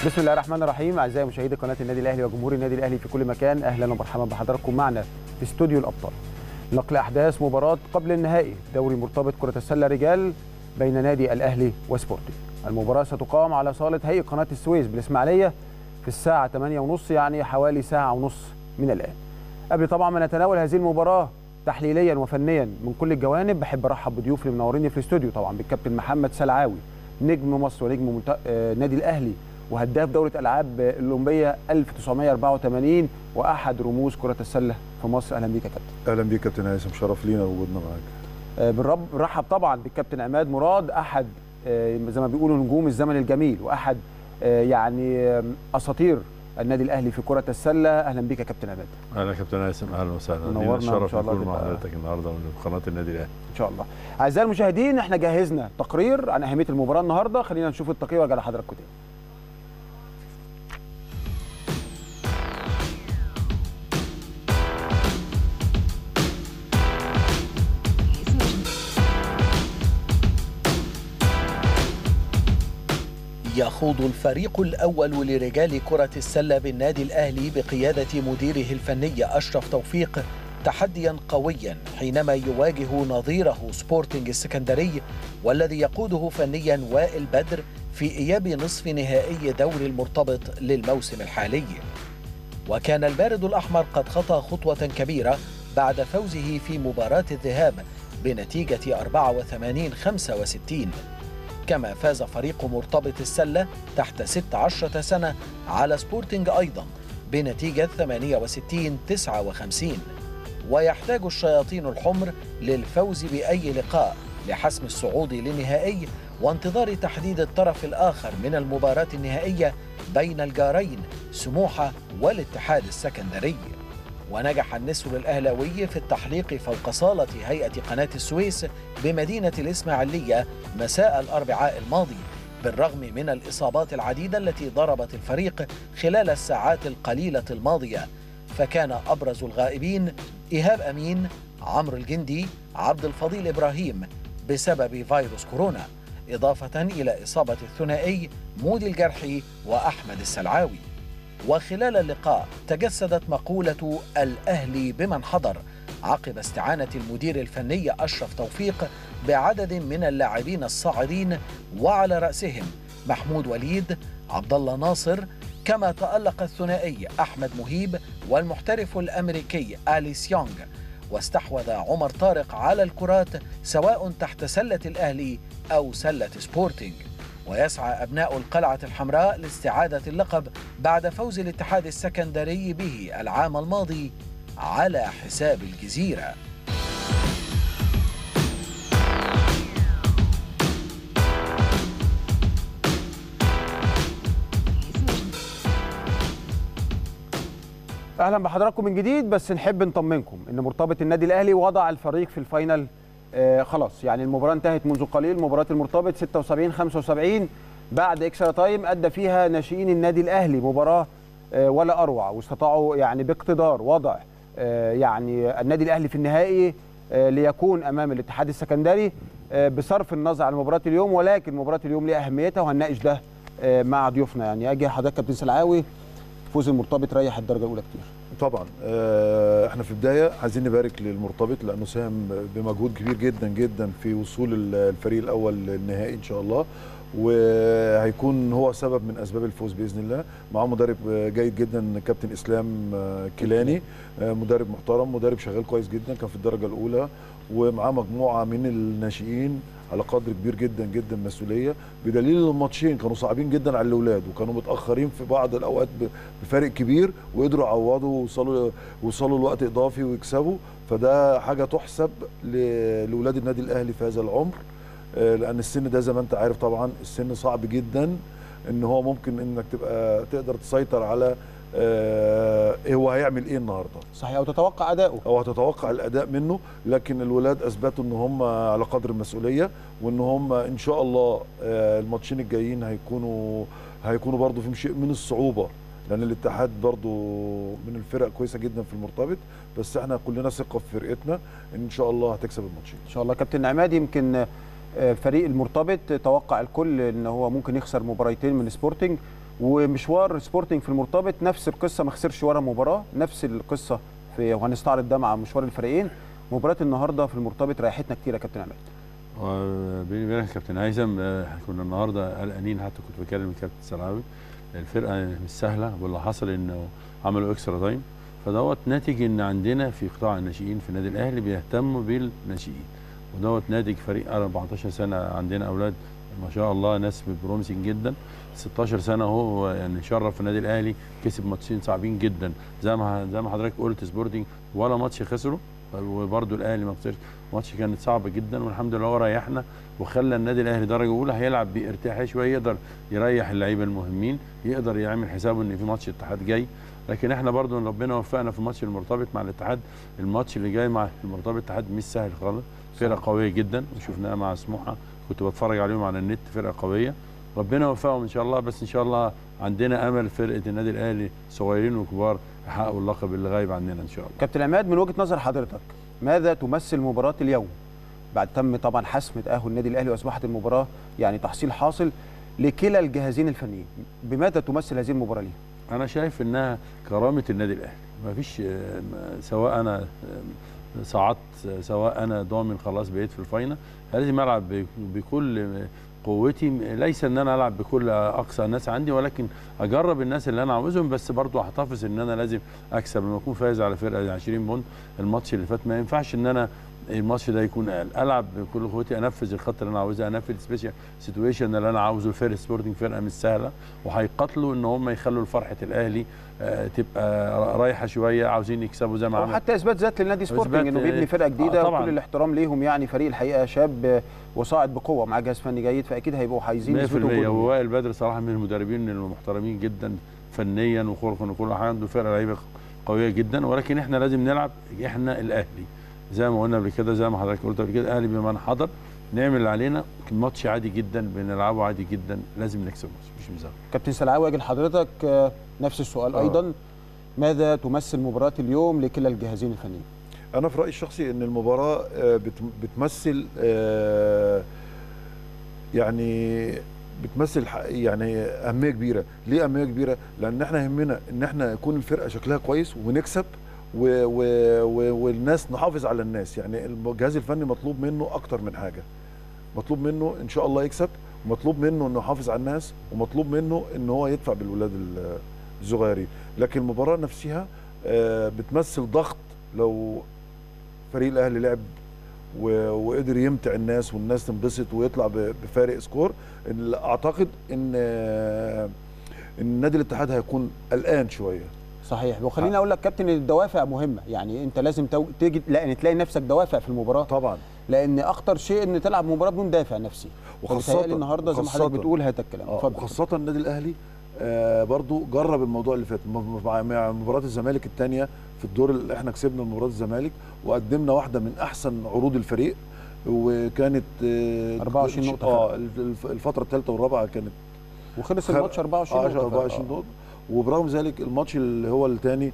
بسم الله الرحمن الرحيم اعزائي مشاهدي قناه النادي الاهلي وجمهور النادي الاهلي في كل مكان اهلا ومرحبا بحضراتكم معنا في استوديو الابطال نقل احداث مباراه قبل النهائي دوري مرتبط كره السله رجال بين نادي الاهلي وسبورتنج المباراه ستقام على صاله هيئه قناه السويس بالاسماعيليه في الساعه 8:30 يعني حوالي ساعه ونص من الان قبل طبعا ما نتناول هذه المباراه تحليليا وفنيا من كل الجوانب بحب ارحب بضيوفي اللي منوريني في الاستوديو طبعا بالكابتن محمد سلعاوي نجم مصر ونجم منت... آه، نادي الاهلي وهداف دوره العاب الاولمبيه 1984 واحد رموز كره السله في مصر اهلا بيك يا كابتن اهلا بيك كابتن هيثم شرف لينا وجودنا معاك آه، بنرب- بنرحب طبعا بالكابتن عماد مراد احد آه، زي ما بيقولوا نجوم الزمن الجميل واحد آه، يعني آه، اساطير النادي الاهلي في كره السله اهلا بيك يا كابتن عماد اهلا كابتن هيثم اهلا وسهلا منورنا لينا إن الشرف شاء الله نكون مع تبقى- حضرتك النهارده من قناه النادي الاهلي ان شاء الله اعزائي المشاهدين احنا جهزنا تقرير عن اهميه المباراه النهارده خلينا نشوف التقرير وارجع لحضراتكم تاني يخوض الفريق الأول لرجال كرة السلة بالنادي الأهلي بقيادة مديره الفني أشرف توفيق تحديا قويا حينما يواجه نظيره سبورتنج السكندري والذي يقوده فنيا وائل بدر في إياب نصف نهائي دوري المرتبط للموسم الحالي وكان البارد الأحمر قد خطى خطوة كبيرة بعد فوزه في مباراة الذهاب بنتيجة 84 65 كما فاز فريق مرتبط السلة تحت 16 سنة على سبورتنج أيضا بنتيجة 68 59 ويحتاج الشياطين الحمر للفوز بأي لقاء لحسم الصعود للنهائي وانتظار تحديد الطرف الآخر من المباراة النهائية بين الجارين سموحة والاتحاد السكندري ونجح النسر الأهلاوي في التحليق فوق صالة هيئة قناة السويس بمدينة الإسماعيلية مساء الأربعاء الماضي بالرغم من الإصابات العديدة التي ضربت الفريق خلال الساعات القليلة الماضية فكان أبرز الغائبين إيهاب أمين عمرو الجندي عبد الفضيل إبراهيم بسبب فيروس كورونا إضافة إلى إصابة الثنائي مودي الجرحي وأحمد السلعاوي وخلال اللقاء تجسدت مقولة الأهلي بمن حضر عقب استعانة المدير الفني أشرف توفيق بعدد من اللاعبين الصاعدين وعلى رأسهم محمود وليد عبد الله ناصر كما تألق الثنائي أحمد مهيب والمحترف الأمريكي أليس يونغ واستحوذ عمر طارق على الكرات سواء تحت سلة الأهلي أو سلة سبورتينج ويسعى أبناء القلعة الحمراء لاستعادة اللقب بعد فوز الاتحاد السكندري به العام الماضي على حساب الجزيرة اهلا بحضراتكم من جديد بس نحب نطمنكم ان مرتبط النادي الاهلي وضع الفريق في الفاينل آه خلاص يعني المباراه انتهت منذ قليل مباراه المرتبط 76 75 بعد اكسترا تايم ادى فيها ناشئين النادي الاهلي مباراه آه ولا اروع واستطاعوا يعني باقتدار وضع آه يعني النادي الاهلي في النهائي آه ليكون امام الاتحاد السكندري آه بصرف النظر عن مباراه اليوم ولكن مباراه اليوم ليها اهميتها وهنناقش ده آه مع ضيوفنا يعني اجي حضرتك كابتن سلعاوي فوز المرتبط ريح الدرجه الاولى كتير طبعا آه، احنا في البدايه عايزين نبارك للمرتبط لانه ساهم بمجهود كبير جدا جدا في وصول ال- الفريق الاول للنهائي ان شاء الله وهيكون هو سبب من اسباب الفوز باذن الله معاه مدرب آه، جيد جدا كابتن اسلام آه، كيلاني آه، مدرب محترم مدرب شغال كويس جدا كان في الدرجه الاولى ومعاه مجموعه من الناشئين على قدر كبير جدا جدا مسؤوليه بدليل الماتشين كانوا صعبين جدا على الاولاد وكانوا متاخرين في بعض الاوقات ب- بفارق كبير وقدروا يعوضوا ووصلوا وصلوا لوقت اضافي ويكسبوا فده حاجه تحسب ل- لاولاد النادي الاهلي في هذا العمر آه، لان السن ده زي ما انت عارف طبعا السن صعب جدا ان هو ممكن انك تبقى تقدر تسيطر على آه، ايه هو هيعمل ايه النهارده صحيح وتتوقع اداؤه او هتتوقع الاداء منه لكن الولاد اثبتوا ان هم على قدر المسؤوليه وان هم ان شاء الله آه، الماتشين الجايين هيكونوا هيكونوا برضو فيهم شيء من الصعوبه لان الاتحاد برضو من الفرق كويسه جدا في المرتبط بس احنا كلنا ثقه في فرقتنا ان شاء الله هتكسب الماتشين ان شاء الله كابتن عماد يمكن آه، فريق المرتبط توقع الكل ان هو ممكن يخسر مباراتين من سبورتنج ومشوار سبورتنج في المرتبط نفس القصه ما خسرش ولا مباراه نفس القصه في وهنستعرض ده مع مشوار الفريقين مباراه النهارده في المرتبط ريحتنا كتير يا كابتن عماد وبيني وبينك يا كابتن هيثم آه، كنا النهارده قلقانين حتى كنت بكلم الكابتن سلعاوي الفرقه مش سهله واللي حصل انه عملوا اكسترا تايم فدوت ناتج ان عندنا في قطاع الناشئين في النادي الاهلي بيهتموا بالناشئين ودوت ناتج فريق 14 سنه عندنا اولاد ما شاء الله ناس بروميسنج جدا 16 سنه هو يعني شرف النادي الاهلي كسب ماتشين صعبين جدا زي ما زي ما حضرتك قلت سبورتنج ولا ماتش خسره وبرده الاهلي ما خسرش ماتش كانت صعبه جدا والحمد لله هو ريحنا وخلى النادي الاهلي درجه اولى هيلعب بارتياحيه شويه يقدر يريح اللعيبه المهمين يقدر يعمل حسابه ان في ماتش الاتحاد جاي لكن احنا برضو ربنا وفقنا في الماتش المرتبط مع الاتحاد الماتش اللي جاي مع المرتبط الاتحاد مش سهل خالص فرقه قويه جدا وشفناها مع سموحه كنت بتفرج عليهم على النت فرقه قويه ربنا يوفقهم ان شاء الله بس ان شاء الله عندنا امل فرقه النادي الاهلي صغيرين وكبار يحققوا اللقب اللي غايب عننا ان شاء الله كابتن عماد من وجهه نظر حضرتك ماذا تمثل مباراه اليوم بعد تم طبعا حسم تاهل النادي الاهلي واصبحت المباراه يعني تحصيل حاصل لكلا الجهازين الفنيين بماذا تمثل هذه المباراه ليه انا شايف انها كرامه النادي الاهلي ما فيش آه، سواء انا آه، صعدت آه، سواء انا ضامن خلاص بقيت في الفاينل لازم العب ب- بكل قوتي ليس ان انا العب بكل اقصى الناس عندي ولكن اجرب الناس اللي انا عاوزهم بس برضو احتفظ ان انا لازم اكسب لما اكون فايز على فرقه 20 بونت الماتش اللي فات ما ينفعش ان انا الماتش ده يكون اقل العب بكل قوتي انفذ الخط اللي انا عاوزها انفذ سبيشال سيتويشن اللي انا عاوزه فرق سبورتنج فرقه مش سهله وهيقاتلوا ان هم يخلوا فرحه الاهلي آه، تبقى رايحه شويه عاوزين يكسبوا زي ما او عمل حتى اثبات ذات للنادي سبورتنج إثبات، انه آه، بيبني فرقه جديده آه، طبعاً. وكل الاحترام ليهم يعني فريق الحقيقه شاب آه، وصاعد بقوه مع جهاز فني جيد فاكيد هيبقوا عايزين 100% يثبتوا وجودهم. ووائل بدر صراحه من المدربين المحترمين جدا فنيا وخلقا وكل حاجه عنده فرقه لعيبه قويه جدا ولكن احنا لازم نلعب احنا الاهلي زي ما قلنا قبل كده زي ما حضرتك قلت قبل كده الاهلي بمن حضر نعمل اللي علينا الماتش عادي جدا بنلعبه عادي جدا لازم نكسب الماتش مش مزاح كابتن سلعاوي اجي لحضرتك آه، نفس السؤال آه. ايضا ماذا تمثل مباراه اليوم لكلا الجهازين الفنيين انا في رايي الشخصي ان المباراه آه، بت- بتمثل آه، يعني بتمثل ح- يعني اهميه كبيره ليه اهميه كبيره لان احنا يهمنا ان احنا يكون الفرقه شكلها كويس ونكسب و و و والناس نحافظ على الناس يعني الجهاز الفني مطلوب منه اكتر من حاجه مطلوب منه ان شاء الله يكسب ومطلوب منه انه يحافظ على الناس ومطلوب منه ان هو يدفع بالولاد ال- الصغيرين لكن المباراه نفسها آه، بتمثل ضغط لو فريق الاهلي لعب و- وقدر يمتع الناس والناس تنبسط ويطلع ب- بفارق سكور إن- اعتقد ان آه، ان نادي الاتحاد هيكون قلقان شويه صحيح وخليني اقول لك كابتن الدوافع مهمه يعني انت لازم تو... تيجي لان تلاقي نفسك دوافع في المباراه طبعا لان اخطر شيء ان تلعب مباراه بدون دافع نفسي وخاصة- وخاصه النهارده زي ما حضرتك وخاصة- بتقول هذا الكلام آه، اتفضل وخاصه النادي الاهلي آه برضو جرب الموضوع اللي فات م- مع مع مباراه الزمالك الثانيه في الدور اللي احنا كسبنا مباراه الزمالك وقدمنا واحده من احسن عروض الفريق وكانت آه 24 نقطة اه فرق. الف- الفتره الثالثه والرابعه كانت وخلص خ- الماتش 24 10 نقطه 24 نقطه وبرغم ذلك الماتش اللي هو الثاني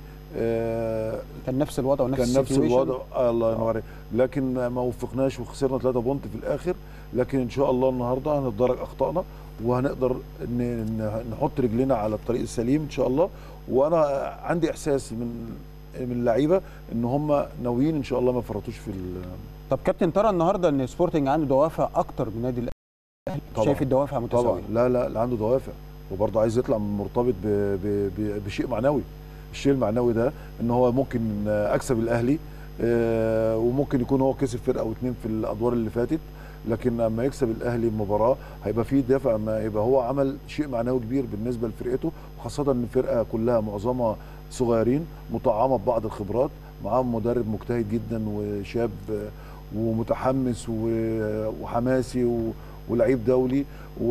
آه كان نفس الوضع ونفس كان نفس السيتويشن. الوضع آه الله ينور عليك لكن ما- ما وفقناش وخسرنا 3 بونت في الاخر لكن ان شاء الله النهارده هنتدرج اخطائنا وهنقدر ن- ن- نحط رجلنا على الطريق السليم ان شاء الله وانا عندي احساس من من اللعيبه ان هم ناويين ان شاء الله ما يفرطوش في ال- طب كابتن ترى النهارده ان سبورتنج عنده دوافع اكتر من نادي الاهلي طبعاً. شايف الدوافع طبعا متساويه لا لا لا عنده دوافع وبرضه عايز يطلع من مرتبط ب ب ب بشيء معنوي الشيء المعنوي ده ان هو ممكن اكسب الاهلي آه، وممكن يكون هو كسب فرقه او اتنين في الادوار اللي فاتت لكن لما يكسب الاهلي المباراه هيبقى فيه دافع ما يبقى هو عمل شيء معنوي كبير بالنسبه لفرقته وخاصه ان الفرقه كلها معظمها صغيرين مطعمه ببعض الخبرات معاهم مدرب مجتهد جدا وشاب آه، ومتحمس و- وحماسي و- ولعيب دولي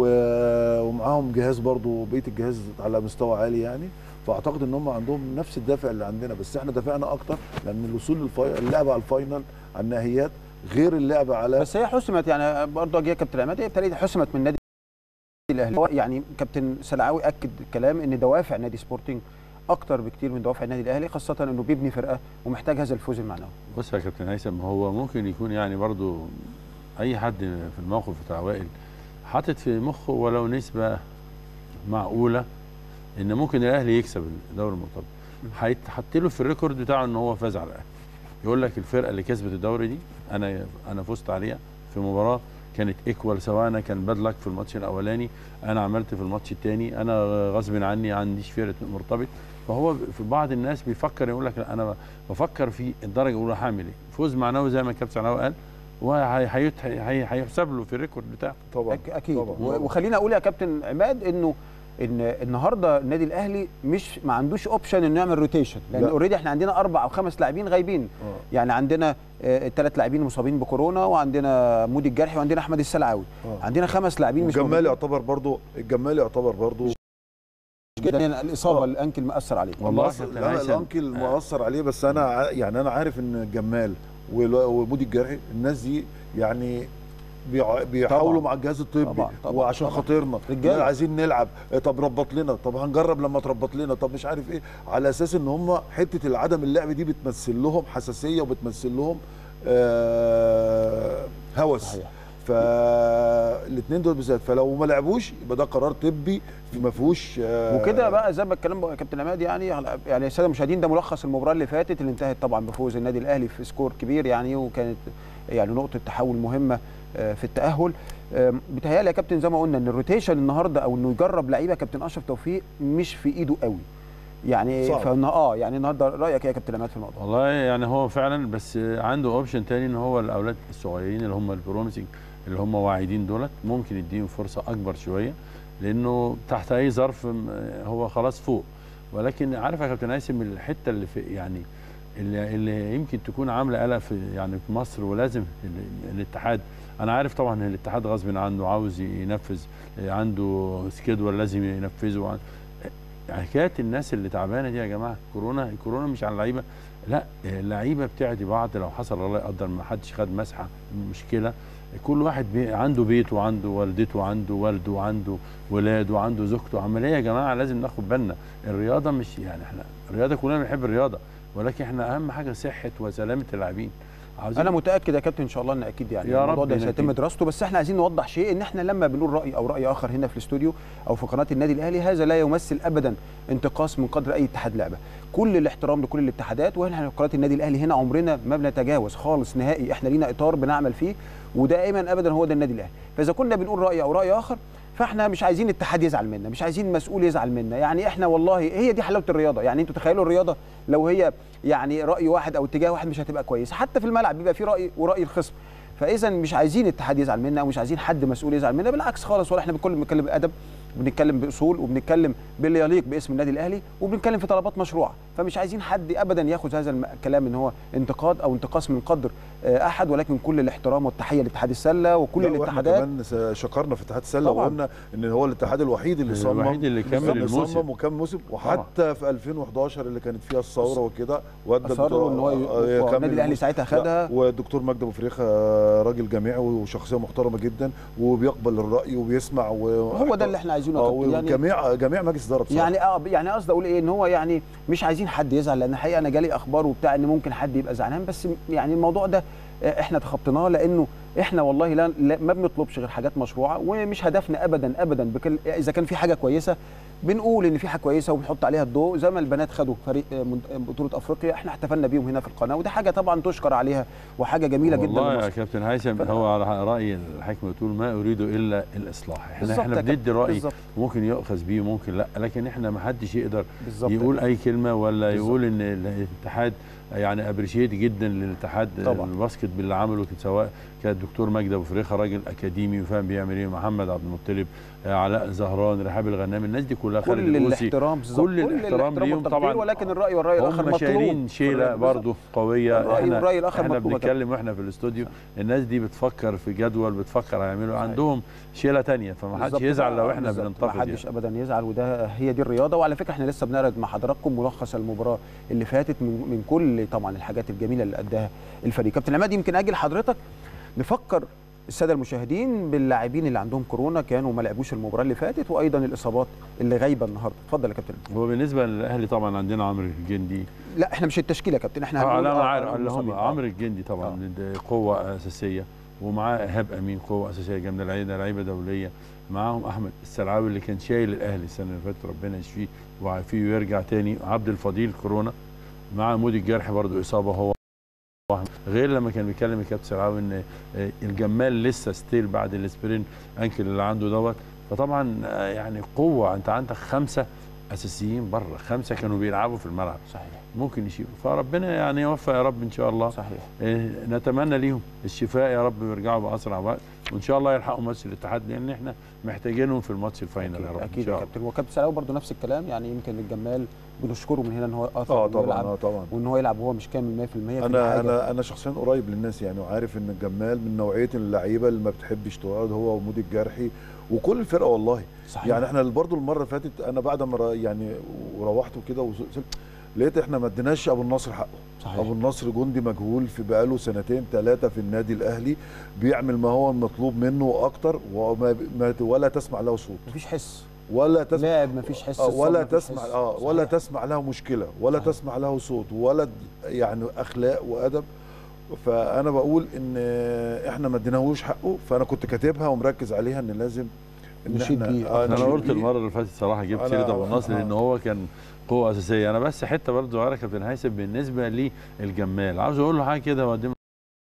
و- ومعاهم جهاز برضو بقيه الجهاز على مستوى عالي يعني فاعتقد ان هم عندهم نفس الدافع اللي عندنا بس احنا دافعنا اكتر لان الوصول للفاي... اللعب على الفاينل على النهائيات غير اللعب على بس هي حسمت يعني برضه اجي يا كابتن عماد هي ابتدت حسمت من نادي الاهلي هو يعني كابتن سلعاوي اكد الكلام ان دوافع نادي سبورتنج اكتر بكتير من دوافع النادي الاهلي خاصه انه بيبني فرقه ومحتاج هذا الفوز المعنوي بص يا كابتن هيثم هو ممكن يكون يعني برضو اي حد في الموقف بتاع وائل حاطط في مخه ولو نسبه معقوله ان ممكن الاهلي يكسب الدوري المرتبط هيتحط له في الريكورد بتاعه ان هو فاز على الاهلي يقول لك الفرقه اللي كسبت الدوري دي انا انا فزت عليها في مباراه كانت ايكوال سواء انا كان باد لك في الماتش الاولاني انا عملت في الماتش الثاني انا غصب عني عنديش فرقه مرتبط فهو في بعض الناس بيفكر يقول لك لا انا بفكر في الدرجه الاولى هعمل ايه فوز معنوي زي ما الكابتن سعلاوي قال وهيحسب له في الريكورد بتاعه طبعا أك- اكيد طبعا. و- وخليني اقول يا كابتن عماد انه ان النهارده النادي الاهلي مش ما عندوش اوبشن انه يعمل روتيشن لان لا. اوريدي احنا عندنا اربع او خمس لاعبين غايبين آه. يعني عندنا ثلاث لاعبين مصابين بكورونا وعندنا مودي الجرحي وعندنا احمد السلعاوي آه. عندنا خمس لاعبين مش الجمال موجودين. يعتبر برضو الجمال يعتبر برضو جدا الاصابه آه. الانكل مأثر عليه والله مؤثر- كابتن لا هيثم. الانكل مؤثر عليه بس انا ع- يعني انا عارف ان جمال وال- ومودي الجرحي الناس دي يعني بيع- بيحاولوا طبعاً. مع الجهاز الطبي طبعاً، طبعاً، وعشان طبعاً. خاطرنا رجالة. لا، عايزين نلعب آه، طب ربط لنا طب هنجرب لما تربط لنا طب مش عارف ايه على اساس ان هم حته العدم اللعب دي بتمثل لهم حساسيه وبتمثل لهم آه هوس صحيح. فالاثنين دول بالذات فلو ما لعبوش يبقى ده قرار طبي ما فيهوش آه وكده بقى زي ما الكلام بقى كابتن عماد يعني يعني الساده المشاهدين ده ملخص المباراه اللي فاتت اللي انتهت طبعا بفوز النادي الاهلي في سكور كبير يعني وكانت يعني نقطه تحول مهمه آه، في التاهل آم، بيتهيألي يا كابتن زي ما قلنا ان الروتيشن النهارده او انه يجرب لعيبه كابتن اشرف توفيق مش في ايده قوي يعني صعب. فإن اه يعني النهارده رايك إيه يا كابتن عماد في الموضوع والله يعني هو فعلا بس عنده اوبشن تاني ان هو الاولاد الصغيرين اللي هم البروميسنج اللي هم واعدين دولت ممكن يديهم فرصه اكبر شويه لانه تحت اي ظرف م- هو خلاص فوق ولكن عارف يا كابتن هيثم الحته اللي في يعني اللي, اللي يمكن تكون عامله قلق في يعني في مصر ولازم ال- الاتحاد انا عارف طبعا ان الاتحاد غصب عنه عاوز ينفذ عنده سكيدول لازم ينفذه عن- حكايه الناس اللي تعبانه دي يا جماعه كورونا الكورونا مش على اللعيبه لا اللعيبه بتعدي بعض لو حصل الله يقدر ما حدش خد مسحه مشكله كل واحد بي عنده بيت وعنده والدته وعنده والده وعنده ولاد وعنده زوجته عمليه يا جماعه لازم ناخد بالنا الرياضه مش يعني احنا الرياضه كلنا بنحب الرياضه ولكن احنا اهم حاجه صحه وسلامه اللاعبين عاوزين انا متاكد يا كابتن ان شاء الله ان اكيد يعني يا الموضوع رب ده إن سيتم أكيد. دراسته بس احنا عايزين نوضح شيء ان احنا لما بنقول راي او راي اخر هنا في الاستوديو او في قناه النادي الاهلي هذا لا يمثل ابدا انتقاص من قدر اي اتحاد لعبه كل الاحترام لكل الاتحادات واحنا في قناه النادي الاهلي هنا عمرنا ما بنتجاوز خالص نهائي احنا لينا اطار بنعمل فيه ودائما ابدا هو ده النادي الاهلي فاذا كنا بنقول راي او راي اخر فاحنا مش عايزين اتحاد يزعل منا مش عايزين مسؤول يزعل منا يعني احنا والله هي دي حلاوه الرياضه يعني انتوا تخيلوا الرياضه لو هي يعني راي واحد او اتجاه واحد مش هتبقى كويسه حتى في الملعب بيبقى في راي وراي الخصم فاذا مش عايزين اتحاد يزعل منا ومش عايزين حد مسؤول يزعل منا بالعكس خالص ولا احنا بنتكلم بنتكلم بادب وبنتكلم باصول وبنتكلم باللي يليق باسم النادي الاهلي وبنتكلم في طلبات مشروعه فمش عايزين حد ابدا ياخذ هذا الم- الكلام ان هو انتقاد او انتقاص من قدر آه، احد ولكن كل الاحترام والتحيه لاتحاد السله وكل لا، واحنا الاتحادات كمان س- شكرنا في اتحاد السله طبعاً. وقلنا ان هو الاتحاد الوحيد اللي صمم الوحيد اللي كمل اللي الموسم. صمم وكمل موسم وحتى في 2011 اللي كانت فيها الثوره وكده ودى اصروا ان هو ي- آه، والنادي يكمل الاهلي الموسم. ساعتها لا، خدها والدكتور مجدي ابو فريخه راجل جامعي وشخصيه محترمه جدا وبيقبل الراي وبيسمع و... هو ده اللي احنا عايزينه يا آه، كابتن. يعني وجميع جميع مجلس اداره بصراحه يعني اه يعني قصدي اقول ايه ان هو يعني مش عايزين حد يزعل لان الحقيقه انا جالي اخبار وبتاع ان ممكن حد يبقى زعلان بس يعني الموضوع ده آه، احنا تخطيناه لانه احنا والله لا, لا ما بنطلبش غير حاجات مشروعه ومش هدفنا ابدا ابدا بكل اذا كان في حاجه كويسه بنقول ان في حاجه كويسه وبنحط عليها الضوء زي ما البنات خدوا فريق آه، من- آه، بطوله افريقيا احنا احتفلنا بيهم هنا في القناه وده حاجه طبعا تشكر عليها وحاجه جميله جدا والله يا لمصر. كابتن هيثم ف- هو على راي الحكمه بتقول ما اريد الا الاصلاح احنا بالظبط احنا يا كابتن، بندي راي بالظبط. ممكن يؤخذ بيه وممكن لا لكن احنا ما حدش يقدر بالظبط يا يقول كابتن. اي كلمه ولا بالظبط. يقول ان الاتحاد يعني ابريشيت جدا للاتحاد طبعا. الباسكت باللي عمله سواء كان الدكتور مجدي ابو فريخه راجل اكاديمي وفاهم بيعمل ايه محمد عبد المطلب آه، علاء زهران رحاب الغنام الناس دي كلها خالد كل القوسي الاحترام بالظبط كل الاحترام ليهم والتقدير، طبعا ولكن الراي والراي الاخر هم مطلوب شايلين في شيله الرياضة. برضه قويه الرأي احنا والرأي الآخر احنا مطلوب يا بنتكلم واحنا في الاستوديو الناس دي بتفكر في جدول بتفكر هيعملوا عندهم شيله تانية فما حدش بالظبط يزعل لو بقى، احنا بالظبط. بننتقد ما حدش يعني. ابدا يزعل وده هي دي الرياضه وعلى فكره احنا لسه بنعرض مع حضراتكم ملخص المباراه اللي فاتت من, من كل طبعا الحاجات الجميله اللي اداها الفريق كابتن عماد يمكن اجي لحضرتك نفكر الساده المشاهدين باللاعبين اللي عندهم كورونا كانوا ما لعبوش المباراه اللي فاتت وايضا الاصابات اللي غايبه النهارده اتفضل يا كابتن هو بالنسبه للاهلي طبعا عندنا عمرو الجندي لا احنا مش التشكيله يا كابتن احنا اه هنقول لا انا آه، عارف آه، اللي هم المصابين. آه. عمرو الجندي طبعا ده قوه اساسيه ومعاه ايهاب امين قوه اساسيه جامده لعيبه لعيبه دوليه معاهم احمد السلعاوي اللي كان شايل الاهلي السنه اللي فاتت ربنا يشفيه ويعافيه ويرجع تاني عبد الفضيل كورونا مع مودي الجرح برضه اصابه هو غير لما كان بيتكلم الكابتن سلعاوي ان آه، الجمال لسه ستيل بعد الاسبرين انكل اللي عنده دوت فطبعا آه، يعني قوه انت عندك خمسه اساسيين بره خمسه كانوا بيلعبوا في الملعب صحيح ممكن يشيلوا فربنا يعني يوفق يا رب ان شاء الله صحيح إيه، نتمنى ليهم الشفاء يا رب ويرجعوا باسرع وقت وان شاء الله يلحقوا ماتش الاتحاد لان احنا محتاجينهم في الماتش الفاينل يا رب اكيد ان يا شاء الله كابتن وكابتن سلاوي برضه نفس الكلام يعني يمكن الجمال بنشكره من هنا ان هو اثر اه إنه طبعا يلعب اه طبعا وان هو يلعب وهو مش كامل 100% في انا حاجة. انا انا شخصيا قريب للناس يعني وعارف ان الجمال من نوعيه اللعيبه اللي ما بتحبش تقعد هو ومودي الجرحي وكل الفرقه والله صحيح. يعني احنا برضو المره اللي فاتت انا بعد ما ر- يعني وروحت وكده وصلت لقيت احنا ما اديناش ابو النصر حقه صحيح. ابو النصر جندي مجهول في بقاله سنتين ثلاثه في النادي الاهلي بيعمل ما هو المطلوب منه واكتر وما ما ولا تسمع له صوت مفيش حس ولا تسمع لاعب مفيش حس آه، الصبر ولا مفيش تسمع حس. اه ولا صحيح. تسمع له مشكله ولا صحيح. تسمع له صوت ولا د- يعني اخلاق وادب فانا بقول ان احنا ما اديناهوش حقه فانا كنت كاتبها ومركز عليها ان لازم ان نشيد احنا بيه. آه انا نشيد قلت بيه. المره اللي فاتت صراحه جبت أنا- سيره ابو النصر آه. لان هو كان قوه اساسيه انا بس حته برضه صغيره كابتن هيثم بالنسبه للجمال عاوز اقول له حاجه كده وقدم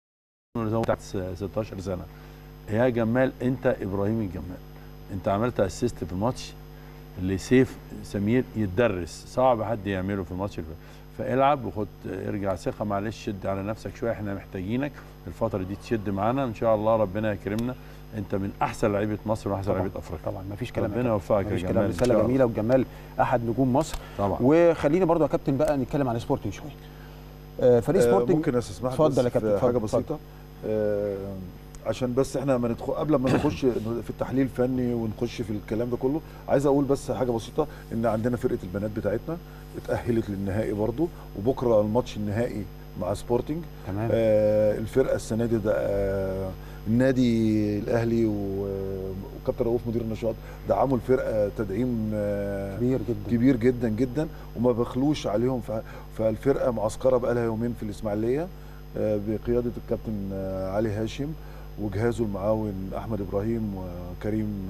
له بتاعت 16 سنه يا جمال انت ابراهيم الجمال انت عملت اسيست في الماتش اللي سيف سمير يتدرس صعب حد يعمله في الماتش اللي فات. فالعب وخد ارجع ثقه معلش شد على نفسك شويه احنا محتاجينك الفتره دي تشد معانا ان شاء الله ربنا يكرمنا انت من احسن لعيبه مصر واحسن طبعاً. لعيبه افريقيا طبعا مفيش كلام يا ربنا كابتن. يوفقك يا مفيش جمال كلام إن شاء رساله الله. جميله والجمال احد نجوم مصر طبعا وخلينا برضه يا كابتن بقى نتكلم عن سبورتنج شويه آه، فريق آه سبورتنج ممكن استسمحك اتفضل بس يا كابتن، في اتفضل، حاجه اتفضل. بسيطه آه عشان بس احنا ما ندخل قبل ما نخش في التحليل الفني ونخش في الكلام ده كله عايز اقول بس حاجه بسيطه ان عندنا فرقه البنات بتاعتنا اتاهلت للنهائي برضو وبكره الماتش النهائي مع سبورتنج تمام آه الفرقه السنه دي ده آه النادي الاهلي و- وكابتن رؤوف مدير النشاط دعموا الفرقه تدعيم آه كبير جدا كبير جدا جدا وما بخلوش عليهم ف- فالفرقه معسكره بقى لها يومين في الاسماعيليه آه، بقياده الكابتن آه، علي هاشم وجهازه المعاون احمد ابراهيم وكريم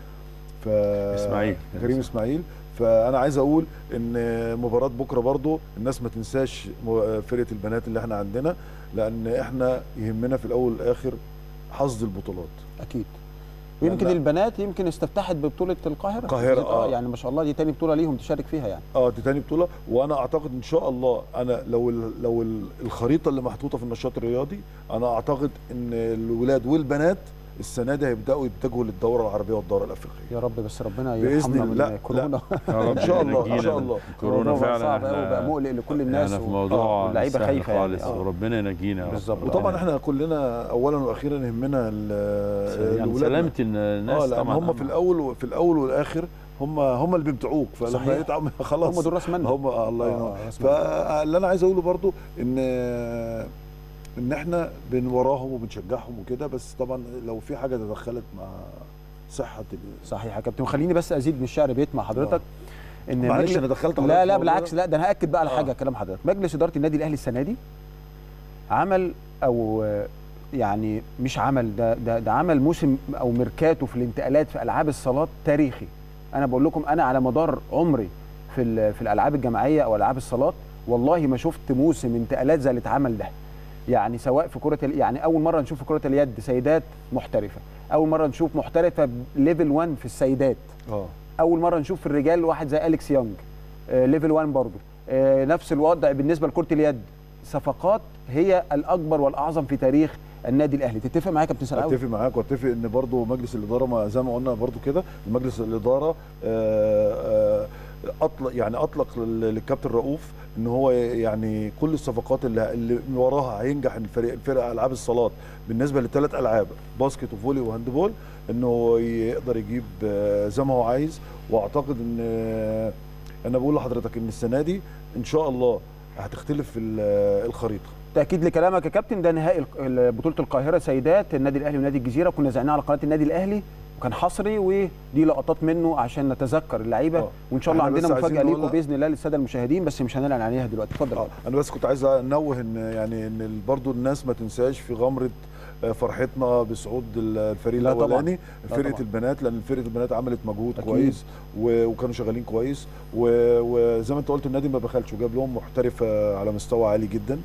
ف إسماعيل. كريم اسماعيل فانا عايز اقول ان مباراه بكره برضو الناس ما تنساش م- فرقه البنات اللي احنا عندنا لان احنا يهمنا في الاول والاخر حظ البطولات اكيد ويمكن لا. البنات يمكن استفتحت ببطوله القاهره القاهرة، اه آه. يعني ما شاء الله دي تاني بطوله ليهم تشارك فيها يعني اه دي تاني بطوله وانا اعتقد ان شاء الله انا لو ال لو ال الخريطه اللي محطوطه في النشاط الرياضي انا اعتقد ان الولاد والبنات السنه دي هيبداوا يتجهوا للدوره العربيه والدوره الافريقيه يا رب بس ربنا بإذن يرحمنا الله. من لا، كورونا يا رب إن شاء الله، ينجينا إن شاء من الله. كورونا الموضوع فعلا صعب قوي احنا وبقى مقلق لكل الناس احنا في و- موضوع واللعيبة سهل خايفة يعني. خالص آه. وربنا ينجينا يا رب. بالظبط. وطبعا احنا كلنا اولا واخيرا يهمنا ال- يعني الولاد سلامه الناس اه لان طبعا هم في الاول في الاول والاخر هم هم اللي بيمتعوك فلما صحيح. يتعب خلاص هم دول راس مالنا هم آه الله آه، ينور راس مالنا. فاللي انا عايز اقوله برضو ان ان احنا بن وراهم وبنشجعهم وكده بس طبعا لو في حاجه تدخلت مع صحه ال- صحيح يا كابتن وخليني بس ازيد من الشعر بيت مع حضرتك ان معلش مجلس- انا دخلت حضرتك لا في لا الموضوع بالعكس ده. لا ده انا هاكد بقى على آه. حاجه كلام حضرتك مجلس اداره النادي الاهلي السنه دي عمل او آه، يعني مش عمل ده ده, ده عمل موسم او ميركاتو في الانتقالات في العاب الصالات تاريخي انا بقول لكم انا على مدار عمري في ال- في الالعاب الجماعيه او العاب الصالات والله ما شفت موسم انتقالات زي اللي اتعمل ده يعني سواء في كره ال- يعني اول مره نشوف في كره اليد سيدات محترفه اول مره نشوف محترفه ليفل 1 في السيدات اه اول مره نشوف في الرجال واحد زي اليكس يونج آه ليفل 1 برضه آه نفس الوضع بالنسبه لكره اليد صفقات هي الاكبر والاعظم في تاريخ النادي الاهلي تتفق معايا يا كابتن سلاوي اتفق معاك واتفق ان برضو مجلس الاداره ما زي ما قلنا برضو كده مجلس الاداره آه، آه، اطلق يعني اطلق لل- للكابتن رؤوف ان هو يعني كل الصفقات اللي, اللي من وراها هينجح الفريق الفرق العاب الصالات بالنسبه للثلاث العاب باسكت وفولي وهاندبول انه يقدر يجيب آه، زي ما هو عايز واعتقد ان آه، انا بقول لحضرتك ان السنه دي ان شاء الله هتختلف ال- الخريطه تاكيد لكلامك يا كابتن ده نهائي الق- ال- بطوله القاهره سيدات النادي الاهلي ونادي الجزيره كنا زعناه على قناه النادي الاهلي وكان حصري ودي لقطات منه عشان نتذكر اللعيبه آه. وان شاء الله إحنا بس عندنا عايزين مفاجاه ليكم نقولها- باذن الله للساده المشاهدين بس مش هنعلن عليها دلوقتي اتفضل اه انا بس كنت عايز انوه ان يعني ان برضو الناس ما تنساش في غمره آه، فرحتنا بصعود ال- الفريق لا طبعاً. الاولاني لا فرقه طبعاً. البنات لان فرقه البنات عملت مجهود أكيد. كويس و- وكانوا شغالين كويس و- وزي ما انت قلت النادي ما بخلش وجاب لهم محترفه على مستوى عالي جدا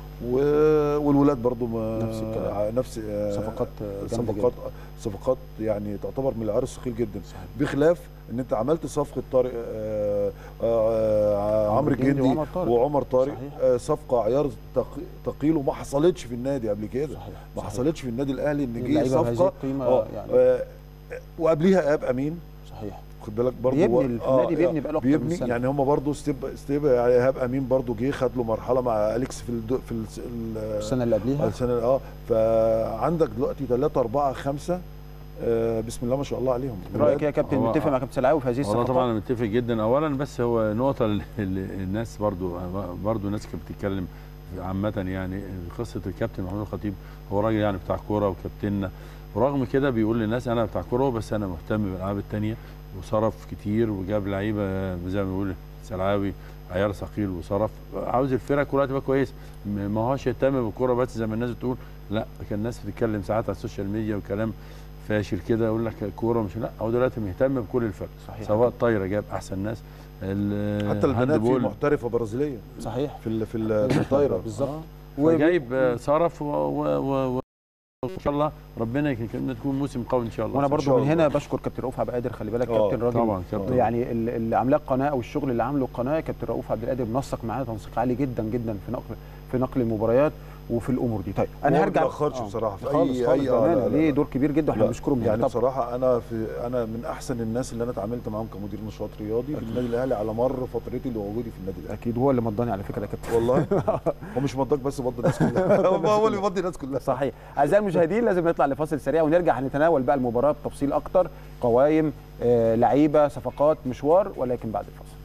و- والولاد برضو ما نفس الكلام. ع- نفس آه، صفقات جامدة صفقات صفقات يعني تعتبر من العيار الثقيل جدا صحيح. بخلاف ان انت عملت صفقه طارق آه، آه، آه، عمرو عمرو الجندي الجندي وعمر طارق. وعمر طارق صحيح. آه، صفقه عيار تق- ثقيل وما حصلتش في النادي قبل كده صحيح ما صحيح. حصلتش في النادي الاهلي ان جه اللعيبة بهذه صفقه القيمة اه يعني. آه، وقبليها ايهاب امين صحيح خد بالك برضه بيبني هو- النادي بيبني بقاله أكتر من بيبني سنة. يعني هم برضه ستيب ستيب يعني ايهاب امين برضه جه خد له مرحله مع اليكس في الدو في الس- ال- السنة اللي قبليها السنه اه فعندك دلوقتي ثلاثة أربعة خمسة آه بسم الله ما شاء الله عليهم رأيك إيه يا كابتن هو- متفق مع كابتن سلعاوي في هذه والله الصفقات طبعا انا متفق جدا اولا بس هو نقطه ال- ال- الناس برضو برضو الناس كانت بتتكلم عامه يعني قصه الكابتن محمود الخطيب هو راجل يعني بتاع كوره وكابتننا ورغم كده بيقول للناس انا بتاع كوره بس انا مهتم بالالعاب التانيه وصرف كتير وجاب لعيبه زي ما بيقول سلعاوي عيار ثقيل وصرف عاوز الفرقه كلها تبقى كويسه م- ما هوش يهتم بالكوره بس زي ما الناس بتقول لا كان الناس بتتكلم ساعات على السوشيال ميديا وكلام فاشل كده يقول لك كوره مش لا هو دلوقتي مهتم بكل الفرق صحيح سواء الطايره جاب احسن ناس ال- حتى البنات في الهاندبول محترفه برازيليه صحيح في ال- في ال- في الطايره بالظبط وجايب آه، صرف و- و- و- و- وان شاء الله ربنا يكرمنا تكون موسم قوي ان شاء الله وانا إن برضو شاء من الله. هنا بشكر كابتن رؤوف عبد القادر خلي بالك آه، كابتن راجل طبعا كابتن يعني ال- اللي عاملاه القناه او الشغل اللي عامله القناه كابتن رؤوف عبد القادر منسق معانا تنسيق عالي جدا جدا في نقل في نقل المباريات وفي الامور دي طيب هو انا ما هرجع بيتأخرش آه. بصراحه في خالص اي خالص اي آه، بأمانة. لا، لا، ليه لا. دور كبير جدا واحنا لا، بنشكرهم يعني طب بصراحه انا في انا من احسن الناس اللي انا اتعاملت معاهم كمدير نشاط رياضي في النادي الاهلي على مر فترتي اللي وجودي في النادي الاهلي اكيد هو اللي مضاني على فكره يا كابتن والله هو مش مضاك بس مضى الناس كلها هو هو اللي مضي الناس كلها صحيح اعزائي المشاهدين لازم نطلع لفاصل سريع ونرجع نتناول بقى المباراه بتفصيل اكتر قوائم آه، لعيبه صفقات مشوار ولكن بعد الفاصل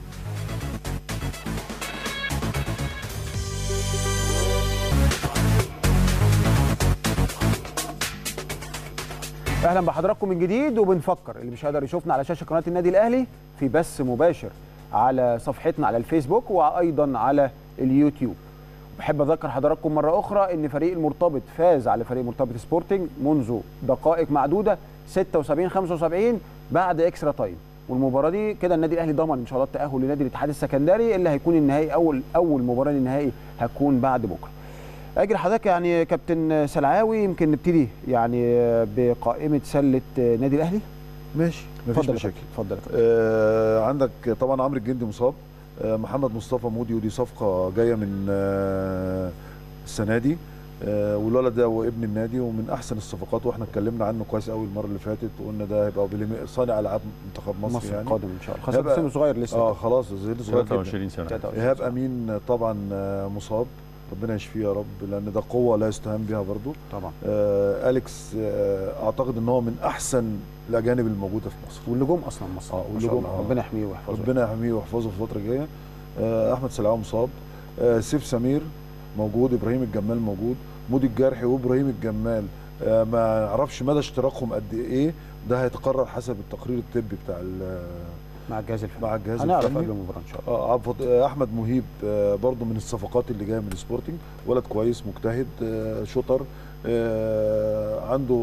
اهلا بحضراتكم من جديد وبنفكر اللي مش هيقدر يشوفنا على شاشه قناه النادي الاهلي في بث مباشر على صفحتنا على الفيسبوك وايضا على اليوتيوب بحب اذكر حضراتكم مره اخرى ان فريق المرتبط فاز على فريق مرتبط سبورتنج منذ دقائق معدوده 76 75 بعد اكسترا تايم والمباراه دي كده النادي الاهلي ضمن ان شاء الله التاهل لنادي الاتحاد السكندري اللي هيكون النهائي اول اول مباراه للنهائي هتكون بعد بكره اجي لحضرتك يعني كابتن سلعاوي يمكن نبتدي يعني بقائمه سله نادي الاهلي ماشي مفيش اتفضل يا مشاكل كابتن، اتفضل يا كابتن. آه عندك طبعا عمرو الجندي مصاب آه محمد مصطفى مودي ودي صفقه جايه من آه السنه دي آه والولد ده هو ابن النادي ومن احسن الصفقات واحنا اتكلمنا عنه كويس قوي المره اللي فاتت وقلنا ده هيبقى بليم- صانع العاب منتخب مصر, مصر يعني القادم ان شاء الله خاصه هيبقى- سنه صغير لسه اه خلاص زي صغير جدا 23 سنه 23 ايهاب صح. امين طبعا آه، مصاب ربنا يشفيه يا رب لان ده قوه لا يستهان بها برضو طبعا آه اليكس آه اعتقد ان هو من احسن الاجانب الموجوده في مصر والنجوم اصلا مصر آه، ما شاء والنجوم، الله. آه. ربنا يحميه ويحفظه ربنا يحميه ويحفظه في الفتره الجايه آه احمد سلعاو مصاب آه سيف سمير موجود ابراهيم الجمال موجود مودي الجرحي وابراهيم الجمال آه ما نعرفش مدى اشتراكهم قد ايه ده هيتقرر حسب التقرير الطبي بتاع ال- مع الجهاز الفني مع الجهاز هنعرف الفني قبل المباراه ان شاء الله اه عبد- آه، احمد مهيب آه، برضو من الصفقات اللي جايه من سبورتنج ولد كويس مجتهد آه، شوتر آه، عنده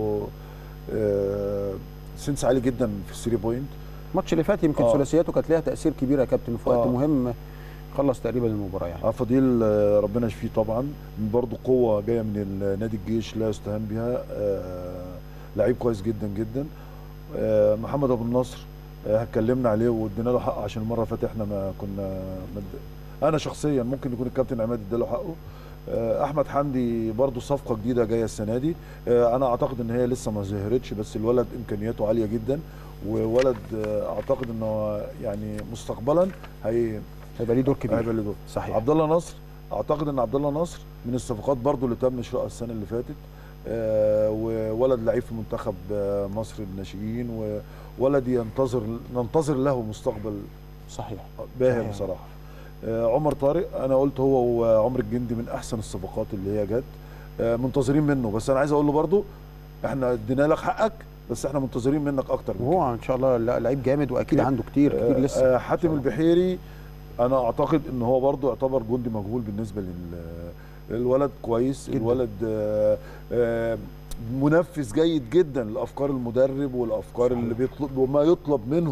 آه، سنس عالي جدا في الثري بوينت الماتش اللي فات يمكن آه. ثلاثياته كانت ليها تاثير كبير يا كابتن في وقت آه. مهم خلص تقريبا المباراه يعني عبد فضيل آه، ربنا يشفيه طبعا برضو قوه جايه من ال- نادي الجيش لا يستهان بها آه، لعيب كويس جدا جدا آه، محمد ابو النصر آه، اتكلمنا عليه وادينا له حقه عشان المره اللي فاتت احنا ما كنا مد... انا شخصيا ممكن يكون الكابتن عماد اداله حقه آه، احمد حمدي برضو صفقه جديده جايه السنه دي آه، انا اعتقد ان هي لسه ما ظهرتش بس الولد امكانياته عاليه جدا وولد آه، اعتقد ان هو يعني مستقبلا هي هيبقى ليه دور كبير هيبقى له دور صحيح عبد الله نصر اعتقد ان عبد الله نصر من الصفقات برضو اللي تم شرائها السنه اللي فاتت آه وولد لعيب في منتخب آه مصر الناشئين وولد ينتظر ننتظر له مستقبل صحيح باهر صحيح. بصراحه آه عمر طارق انا قلت هو وعمر الجندي من احسن الصفقات اللي هي جت آه منتظرين منه بس انا عايز اقول له برضو احنا ادينا لك حقك بس احنا منتظرين منك اكتر من كده. وهو ان شاء الله لا- لعيب جامد واكيد كده. عنده كتير كتير آه، لسه آه، حاتم البحيري انا اعتقد ان هو برضو يعتبر جندي مجهول بالنسبه لل الولد كويس جداً. الولد آه، آه، منفذ جيد جدا لافكار المدرب والافكار صحيح. اللي بيطلب وما يطلب منه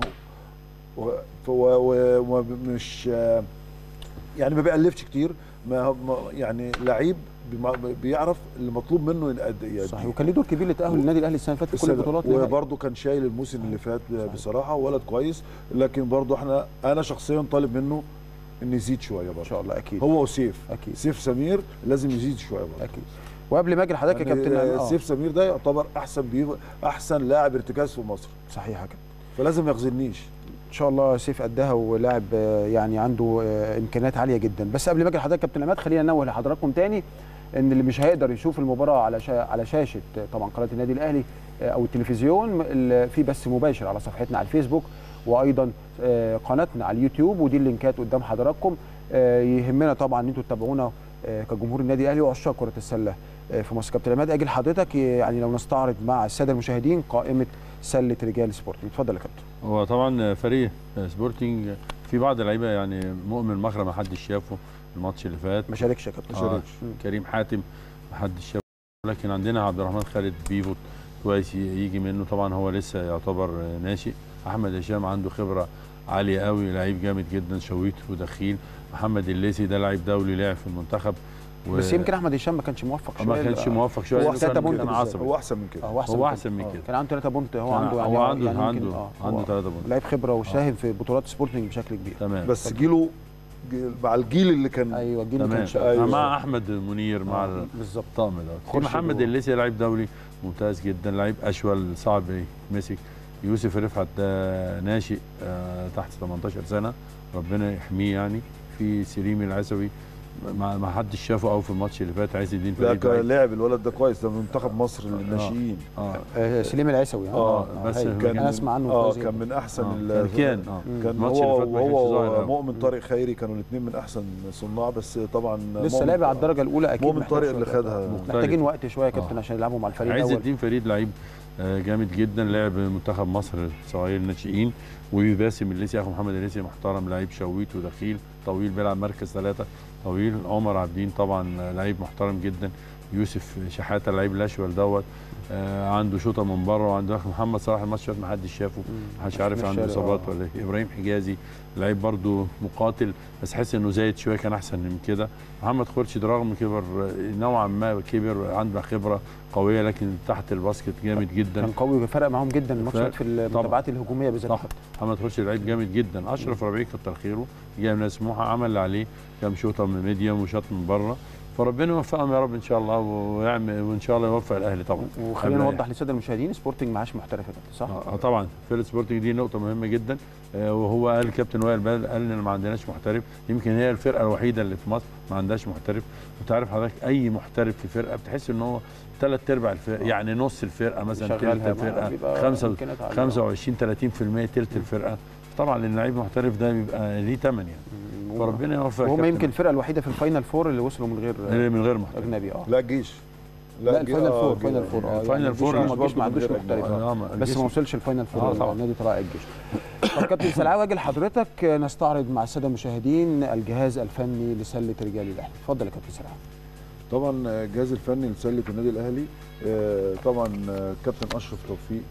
و- ف- و- و- ومش آه، يعني ما بيألفش كتير ما ما- يعني لعيب بما- بيعرف اللي مطلوب منه يقد- يأديه صحيح وكان له دور كبير لتاهل النادي الاهلي السنه اللي فاتت في كل البطولات نهائي. وبرضه كان شايل الموسم اللي فات بصراحه ولد كويس لكن برضه احنا انا شخصيا طالب منه ان يزيد شويه ان برضه شاء الله اكيد هو وسيف اكيد سيف سمير لازم يزيد شويه برضه اكيد وقبل ما اجي لحضرتك يا يعني كابتن آه، آه، سيف سمير ده يعتبر احسن بي احسن لاعب ارتكاز في مصر صحيح يا كابتن فلازم ما يخذلنيش ان شاء الله سيف قدها ولاعب آه، يعني عنده آه، امكانيات عاليه جدا بس قبل ما اجي لحضرتك كابتن عماد خلينا ننوه لحضراتكم تاني ان اللي مش هيقدر يشوف المباراه على شا... على شاشه آه، طبعا قناه النادي الاهلي آه، او التلفزيون ال- في بث مباشر على صفحتنا على الفيسبوك وايضا آه، قناتنا على اليوتيوب ودي اللينكات قدام حضراتكم آه، يهمنا طبعا ان انتوا تتابعونا آه، كجمهور النادي الاهلي وعشاق كره السله آه، في مصر كابتن عماد اجي لحضرتك يعني لو نستعرض مع الساده المشاهدين قائمه سله رجال سبورتنج اتفضل يا كابتن هو طبعا فريق سبورتنج في بعض اللعيبه يعني مؤمن مخرم ما حدش شافه الماتش اللي فات ما شاركش يا كابتن آه كريم حاتم ما حدش شافه لكن عندنا عبد الرحمن خالد بيفوت كويس يجي منه طبعا هو لسه يعتبر ناشئ احمد هشام عنده خبره عاليه قوي لعيب جامد جدا شويت ودخيل محمد الليسي ده لعيب دولي لعب في المنتخب و- بس يمكن احمد هشام ما كانش موفق شويه ما كانش موفق شويه هو لأنه أحسن كان- بونت كان بالذات. عصبي هو احسن من كده هو احسن هو من احسن كده. من آه. كده كان عنده 3 بونت هو كان- عنده يعني هو عنده يعني عنده يمكن- آه، عنده هو 3 بونت لعيب خبره وساهم في بطولات سبورتنج بشكل كبير تمام بس جيله جيل- مع الجيل اللي كان ايوه الجيل ما تمام كانش أيوة. مع احمد منير مع آه، بالظبط الطقم ده في خورشيد محمد و- الليسي لعيب دولي ممتاز جدا لعيب اشول صعب يتمسك يوسف رفعت ده ناشئ آه تحت 18 سنه ربنا يحميه يعني في سليم العسوي ما ما حدش شافه قوي في الماتش اللي فات عايز الدين لا فريد كان لعيب- لاعب الولد ده كويس ده من منتخب مصر للناشئين اه آه سليم العيسوي آه، بس هايل. كان- انا اسمع عنه اه كويس كان جداً. من احسن آه، ال- كان كان اه مم. كان الماتش اللي هو فات ما كانش ظاهر وهو أوي. مؤمن طارق خيري كانوا الاثنين من احسن صناع بس طبعا لسه مؤمن- لعب على الدرجه الاولى اكيد مؤمن محتاج طارق شوية اللي وقت. خدها مختلف. محتاجين وقت شويه يا كابتن آه. عشان يلعبوا مع الفريق عز الاول الدين فريد لعيب آه، جامد جدا لعب منتخب مصر صغير الناشئين وباسم الليسي اخو محمد الليسي محترم لعيب شويت ودخيل طويل بيلعب مركز ثلاثه طويل عمر عابدين طبعا آه، لعيب محترم جدا يوسف شحاته لعيب الاشول دوت آه عنده شوطه من بره وعنده اخ محمد صلاح الماتش اللي فات ما حدش شافه مم. محدش عارف مش عنده شارع، اصابات آه. ولا ايه ابراهيم حجازي لعيب برضو مقاتل بس حس انه زايد شويه كان احسن من كده محمد خورشيد رغم كبر نوعا ما كبر عنده خبره قويه لكن تحت الباسكت جامد جدا كان قوي فرق معاهم جدا الماتشات في المتابعات الهجوميه بالذات صح محمد خورشيد لعيب جامد جدا اشرف ربيعي كتر خيره جاي من سموحه عمل اللي عليه كام شوطه من ميديوم وشاط من بره فربنا يوفقهم يا رب ان شاء الله ويعمل وان شاء الله يوفق الاهلي طبعا وخلينا قبل نوضح للساده المشاهدين سبورتنج معاش محترف يا كابتن صح؟ اه آه، طبعا فرقه سبورتنج دي نقطه مهمه جدا آه وهو قال كابتن وائل بال قال ان ما عندناش محترف يمكن هي الفرقه الوحيده اللي في مصر ما عندهاش محترف انت عارف حضرتك اي محترف في فرقه بتحس ان هو ثلاث ارباع الفرقه يعني نص الفرقه مثلا شغالها تلت الفرقه بيبقى خمسة إمكانيات عالية. 25 30% تلت الفرقه طبعا اللعيب محترف ده بيبقى ليه ثمن يعني مم. فربنا يوفق وهم كابتن يمكن الفرقه الوحيده في الفاينل فور اللي وصلوا من غير آه، من غير محترف اجنبي اه لا الجيش لا الجيش- الفاينل آه، فور الجيش. فاينل فور اه الفاينل يعني فور الجيش مش ما برضه ما عندوش من غير محترف أجنبي. آه. آه، ما- بس الجيش- ما وصلش الفاينل فور آه، طبعا. نادي طلائع الجيش طب كابتن سلعاوي اجي لحضرتك آه، نستعرض مع الساده المشاهدين الجهاز الفني لسله رجال الاهلي اتفضل يا كابتن سلعاوي طبعا الجهاز الفني لسله النادي الاهلي آه، طبعا آه، كابتن اشرف توفيق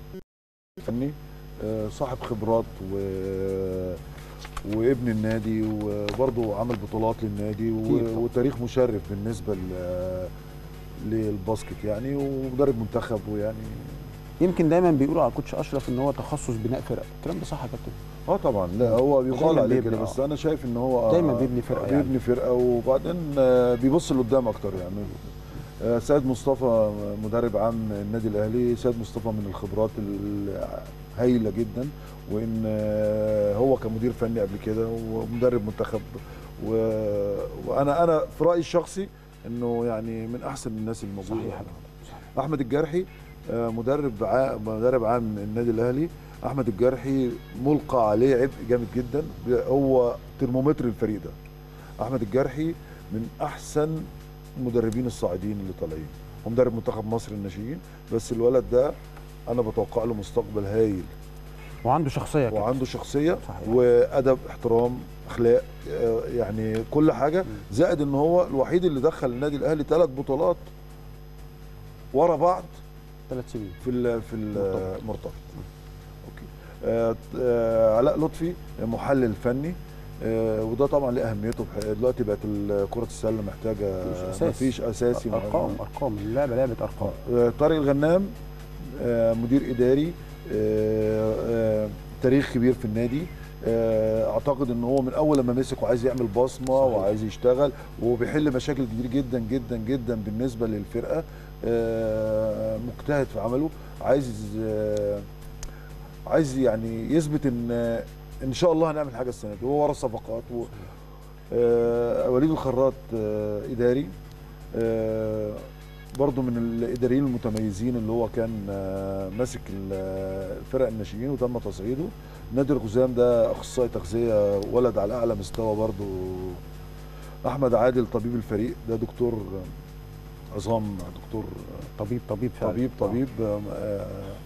فني آه، صاحب خبرات و وابن النادي وبرضه عمل بطولات للنادي أكيد و- طبعا. وتاريخ مشرف بالنسبه ل- للباسكت يعني ومدرب منتخب ويعني يمكن دايما بيقولوا على كوتش اشرف ان هو تخصص بناء فرق الكلام ده صح يا كابتن اه طبعا لا هو بيقال ودايماً عليه بيبني، كده بس آه. انا شايف ان هو آه، دايماً بيبني فرقة يعني. بيبني فرقه وبعدين آه، بيبص لقدام اكتر يعني آه، سيد مصطفى مدرب عام النادي الاهلي سيد مصطفى من الخبرات الهايله جدا وان آه، هو كمدير فني قبل كده ومدرب منتخب و- وانا انا في رايي الشخصي انه يعني من احسن الناس الموجوده صحيح يعني. احمد الجرحي آه، مدرب ع- مدرب عام النادي الاهلي احمد الجرحي ملقى عليه عبء جامد جدا هو ترمومتر الفريق ده احمد الجرحي من احسن مدربين الصاعدين اللي طالعين هو مدرب منتخب مصر الناشئين بس الولد ده انا بتوقع له مستقبل هايل وعنده شخصيه كده وعنده شخصيه صحيح. وادب احترام اخلاق آه، يعني كل حاجه زائد ان هو الوحيد اللي دخل النادي الاهلي ثلاث بطولات ورا بعض ثلاث سنين في ال في مرتبط. المرتبط اوكي آه، آه، علاء لطفي محلل فني آه، وده طبعا له اهميته بح- دلوقتي بقت ال- كره السله محتاجه مفيش أساس. مفيش اساسي ارقام ارقام اللعبه لعبه ارقام آه، طارق الغنام آه، مدير اداري آه، آه، تاريخ كبير في النادي آه، اعتقد ان هو من اول لما مسك وعايز يعمل بصمه صحيح. وعايز يشتغل وبيحل مشاكل كتير جدا جدا جدا بالنسبه للفرقه آه، مجتهد في عمله عايز آه، عايز يعني يثبت ان ان شاء الله هنعمل حاجه السنه دي هو ورا الصفقات و... آه، وليد الخراط آه، اداري آه، برضه من الاداريين المتميزين اللي هو كان آه، ماسك ال- الفرق الناشئين وتم تصعيده نادر الغزام ده اخصائي تغذيه ولد على اعلى مستوى برضه احمد عادل طبيب الفريق ده دكتور عظام دكتور طبيب طبيب فعلا طبيب طبيب آه،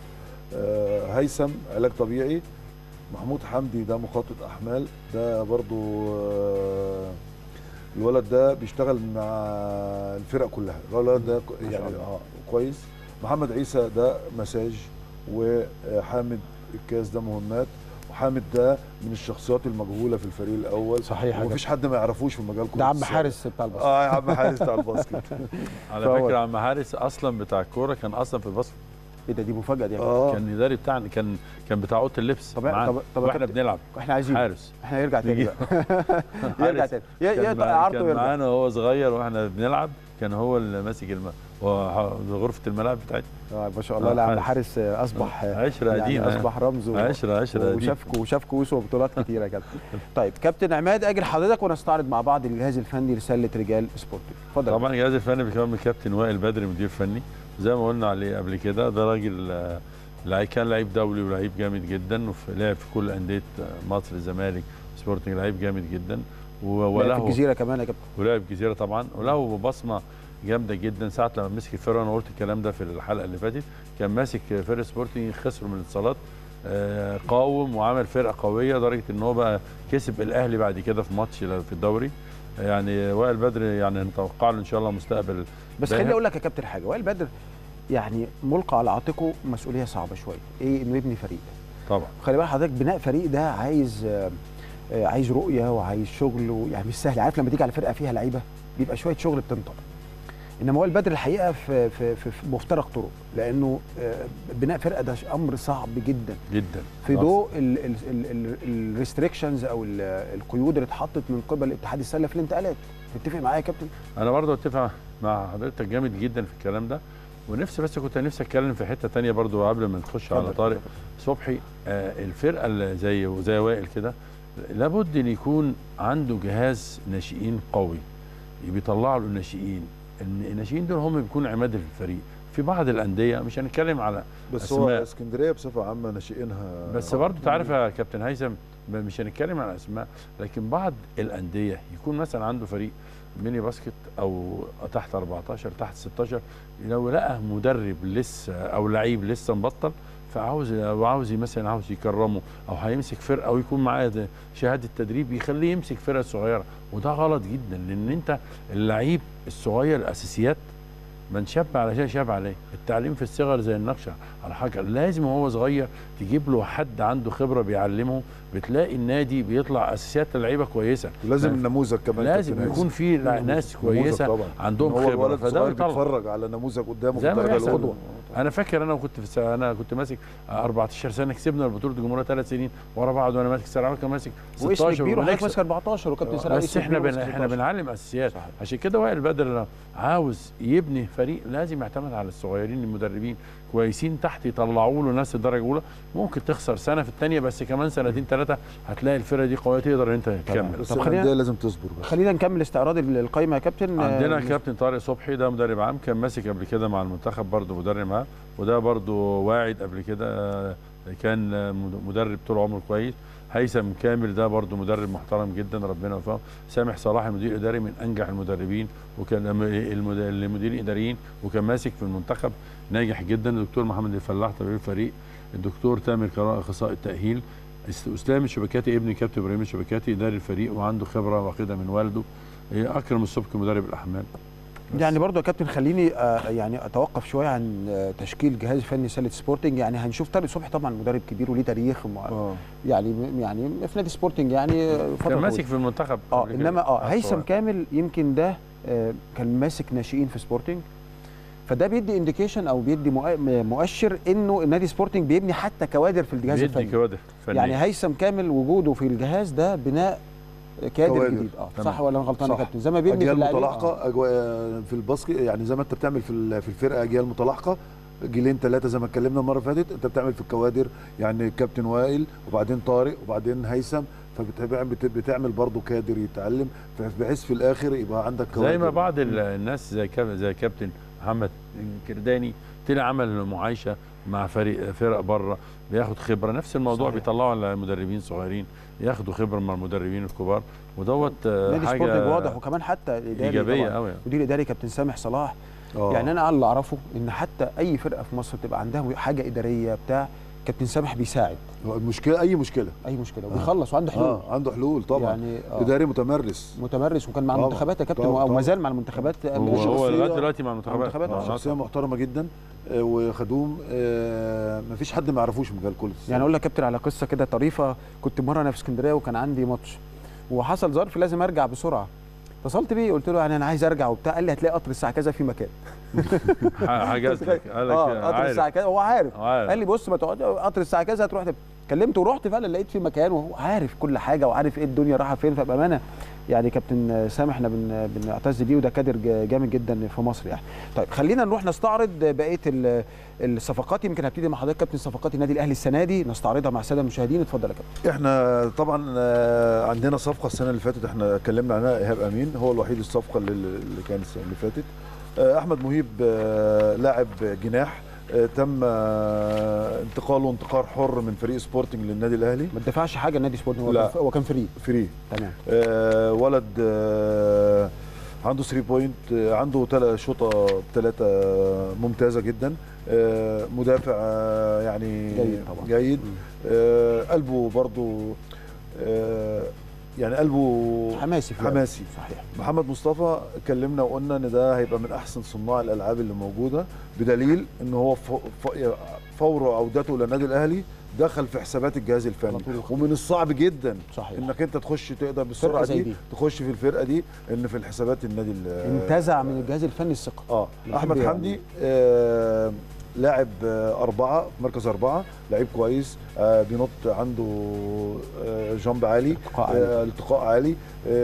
آه، هيثم علاج طبيعي محمود حمدي ده مخطط احمال ده برضو آه، الولد ده بيشتغل مع الفرق كلها الولد ده ك- ما شاء يعني الله. اه كويس محمد عيسى ده مساج وحامد الكاس ده مهمات وحامد ده من الشخصيات المجهوله في الفريق الاول صحيح يا ومفيش حد ما يعرفوش في مجال كرة ده عم السلة. حارس بتاع الباسكت اه يا عم حارس بتاع الباسكت على فهو- فكره عم حارس اصلا بتاع الكوره كان اصلا في الباسكت ايه ده دي مفاجاه دي اه كان اداري بتاعنا كان كان بتاع اوضه اللبس طب- معانا طب- طب يا واحنا كابتن- بنلعب احنا عايزين حارس احنا نرجع تاني نجيب. بقى يرجع حارس. تاني ي- كان يقطع مع- عرضه كان ويرجع معانا وهو صغير واحنا بنلعب كان هو اللي ماسك الم... هو غرفه الملعب بتاعتنا آه، ما شاء الله آه، لا عم حارس. حارس آه، اصبح آه، عشرة يعني قديمة. اصبح رمز و- عشرة عشرة قديمة. وشاف وشاف كؤوس وبطولات كتيره يا كابتن طيب كابتن عماد اجل حضرتك ونستعرض مع بعض الجهاز الفني رساله رجال سبورتنج اتفضل طبعا الجهاز الفني بيكون من كابتن وائل بدري مدير فني زي ما قلنا عليه قبل كده ده راجل آه، لعيب كان لعيب دولي ولعيب جامد جدا ولعب في كل انديه آه، مصر الزمالك سبورتنج لعيب جامد جدا و- لا، في وله الجزيره كمان يا كابتن ولعب الجزيره طبعا وله بصمه جامده جدا ساعه لما مسك الفرقه انا قلت الكلام ده في الحلقه اللي فاتت كان ماسك فرقه سبورتنج خسروا من الاتصالات آه، قاوم وعمل فرقه قويه لدرجه ان هو بقى كسب الاهلي بعد كده في ماتش في الدوري يعني وائل بدر يعني نتوقع له ان شاء الله مستقبل بس باهر. خليني اقول لك يا كابتن حاجه وائل بدر يعني ملقى على عاتقه مسؤوليه صعبه شويه ايه انه يبني فريق طبعا خلي بالك حضرتك بناء فريق ده عايز آه، آه، عايز رؤيه وعايز شغل و- يعني مش سهل عارف لما تيجي على فرقه فيها لعيبه بيبقى شويه شغل بتنطق انما وائل بدر الحقيقه في في في في مفترق طرق لانه آه، بناء فرقه ده امر صعب جدا جدا في ضوء الريستريكشنز او ال- القيود اللي اتحطت من قبل اتحاد السله في الانتقالات تتفق معايا يا كابتن انا برضه اتفق مع حضرتك جامد جدا في الكلام ده ونفسي بس كنت نفسي اتكلم في حته تانية برضه قبل ما نخش على اتفضل، طارق اتفضل. صبحي آه الفرقه اللي زي زي وائل كده لابد ان يكون عنده جهاز ناشئين قوي بيطلعوا له الناشئين الن- الناشئين دول هم بيكونوا عماد الفريق في بعض الانديه مش هنتكلم على بس هو أسماء. اسكندريه بصفه عامه ناشئينها بس برضه تعرف يا كابتن هيثم ب- مش هنتكلم عن اسماء لكن بعض الانديه يكون مثلا عنده فريق ميني باسكت او تحت 14 تحت 16 لو لقى مدرب لسه او لعيب لسه مبطل فعاوز او عاوز مثلا عاوز يكرمه او هيمسك فرقه ويكون معاه ده شهاده تدريب يخليه يمسك فرقه صغيره وده غلط جدا لان انت اللعيب الصغير الاساسيات من شاب على شيء شاب عليه التعليم في الصغر زي النقشه على حجر لازم وهو صغير تجيب له حد عنده خبره بيعلمه بتلاقي النادي بيطلع اساسيات اللعيبه كويسه ولازم ما- النموذج كمان لازم كابتن يكون في لا- ناس نموذج كويسه طبعا عندهم إن هو خبره الولد فده الصغير بيطلع بيتفرج على نموذج قدامه زي ما بالدرجة بيحصل. الأولى. انا فاكر انا كنت في س- انا كنت ماسك 14 سنه كسبنا بطوله الجمهوريه ثلاث سنين ورا بعض وانا ماسك سيراميكا كان ماسك واسم 16 كبير وحضرتك وبنكسب. ماسك 14 وكابتن سلام بس اسم احنا كبير بن... وماسك احنا 16. بنعلم اساسيات صحيح. عشان كده وائل بدر لو عاوز يبني فريق لازم يعتمد على الصغيرين المدربين كويسين تحت يطلعوا له ناس الدرجه الاولى ممكن تخسر سنه في الثانيه بس كمان سنتين ثلاثه هتلاقي الفرقه دي قويه تقدر انت تكمل بس طب خلينا- الانديه لازم تصبر بس خلينا نكمل استعراض ال- القايمه يا كابتن عندنا آه، كابتن طارق صبحي ده مدرب عام كان ماسك قبل كده مع المنتخب برضه مدرب معاه وده برضه واعد قبل كده آه، كان آه، مد- مدرب طول عمره كويس هيثم كامل ده برضه مدرب محترم جدا ربنا يوفقه سامح صلاح المدير الاداري من انجح المدربين وكان الم- المد- المدير الاداريين وكان ماسك في المنتخب ناجح جدا الدكتور محمد الفلاح طبيب الفريق الدكتور تامر كراء اخصائي التاهيل است- اسلام الشبكاتي ابن كابتن ابراهيم الشبكاتي اداري الفريق وعنده خبره واخدها من والده إيه، اكرم السبكي مدرب الاحمال يعني برضو يا كابتن خليني آه، يعني اتوقف شويه عن آه، تشكيل جهاز فني سله سبورتنج يعني هنشوف طارق صبحي طبعا مدرب كبير وليه تاريخ مع- اه يعني يعني في نادي سبورتنج يعني آه، فتره كان طويلة. ماسك في المنتخب اه قبل كده. انما اه على هيثم الصغير. كامل يمكن ده آه، كان ماسك ناشئين في سبورتنج فده بيدي انديكيشن او بيدي مؤ- مؤشر انه النادي سبورتنج بيبني حتى كوادر في الجهاز بيدي الفني كوادر فنية. يعني هيثم كامل وجوده في الجهاز ده بناء كادر كوادر. جديد اه تمام. صح ولا انا غلطان يا صح. كابتن زي ما بيبني في اجيال اللاعبين متلاحقه آه. أجو... في الباسكت يعني زي ما انت بتعمل في ال- في الفرقه اجيال متلاحقه جيلين ثلاثه زي ما اتكلمنا المره اللي فاتت انت بتعمل في الكوادر يعني كابتن وائل وبعدين طارق وبعدين هيثم فبتعمل بتعمل برضه كادر يتعلم بحيث في الاخر يبقى عندك كوادر زي ما بعض ال- الناس زي كاب زي كابتن محمد كرداني طلع عمل معايشه مع فريق فرق بره بياخد خبره نفس الموضوع صحيح. بيطلعوا على مدربين صغيرين ياخدوا خبره مع المدربين الكبار ودوت آه، نادي سبورتنج حاجه واضح وكمان حتى الاداري ايجابيه طبعاً. قوي مدير اداري كابتن سامح صلاح آه. يعني انا اللي اعرفه ان حتى اي فرقه في مصر تبقى عندها حاجه اداريه بتاع كابتن سامح بيساعد المشكله اي مشكله اي مشكله وبيخلص وعنده حلول اه عنده حلول طبعا يعني آه. اداري متمرس متمرس وكان مع طبعاً. المنتخبات يا كابتن طبعاً. وما زال مع المنتخبات هو هو شخصية- لغايه دلوقتي مع المنتخبات المنتخبات، آه، شخصيه محترمه جدا آه، وخدوم آه، مفيش حد ما يعرفوش مجال كل يعني اقول لك يا كابتن على قصه كده طريفه كنت مره انا في اسكندريه وكان عندي ماتش وحصل ظرف لازم ارجع بسرعه اتصلت بيه قلت له يعني انا عايز ارجع وبتاع قال لي هتلاقي قطر الساعه كذا في مكان حاجاتك قال لك اه قطر الساعه عارف كذا هو عارف عارف. قال لي بص ما تقعد قطر الساعه كذا هتروح تب- كلمته ورحت فعلا لقيت في مكان وهو عارف كل حاجه وعارف ايه الدنيا رايحه فين فبامانه يعني كابتن سامح احنا بن بنعتز بيه وده كادر ج- جامد جدا في مصر يعني طيب خلينا نروح نستعرض بقيه ال- الصفقات يمكن هبتدي مع حضرتك كابتن صفقات النادي الاهلي السنه دي نستعرضها مع الساده المشاهدين اتفضل يا كابتن احنا طبعا آه، عندنا صفقه السنه اللي فاتت احنا اتكلمنا عنها ايهاب امين هو الوحيد الصفقه اللي, اللي كانت السنه اللي فاتت آه، احمد مهيب آه، لاعب جناح آه، تم آه، انتقاله انتقال حر من فريق سبورتنج للنادي الاهلي ما تدفعش حاجه النادي سبورتنج هو لا. كان- هو كان فري فري تمام آه، ولد آه، عنده 3 بوينت آه، عنده تل- شوطه ثلاثه ممتازه جدا آه، مدافع آه، يعني جيد طبعا. جيد مم. آه، قلبه برضو آه، يعني قلبه حماسي في اللعب. حماسي صحيح محمد مصطفى اتكلمنا وقلنا ان ده هيبقى من احسن صناع الالعاب اللي موجوده بدليل ان هو ف- ف- فور عودته للنادي الاهلي دخل في حسابات الجهاز الفني على طول. ومن الصعب جدا صحيح انك انت تخش تقدر بالسرعه زي دي, دي. تخش في الفرقه دي ان في الحسابات النادي ال- انتزع من الجهاز الفني الثقه اه بنحب احمد يعني. حمدي آه لاعب آه أربعة في مركز أربعة لعيب كويس آه بينط عنده آه جامب عالي التقاء عالي. آه التقاء عالي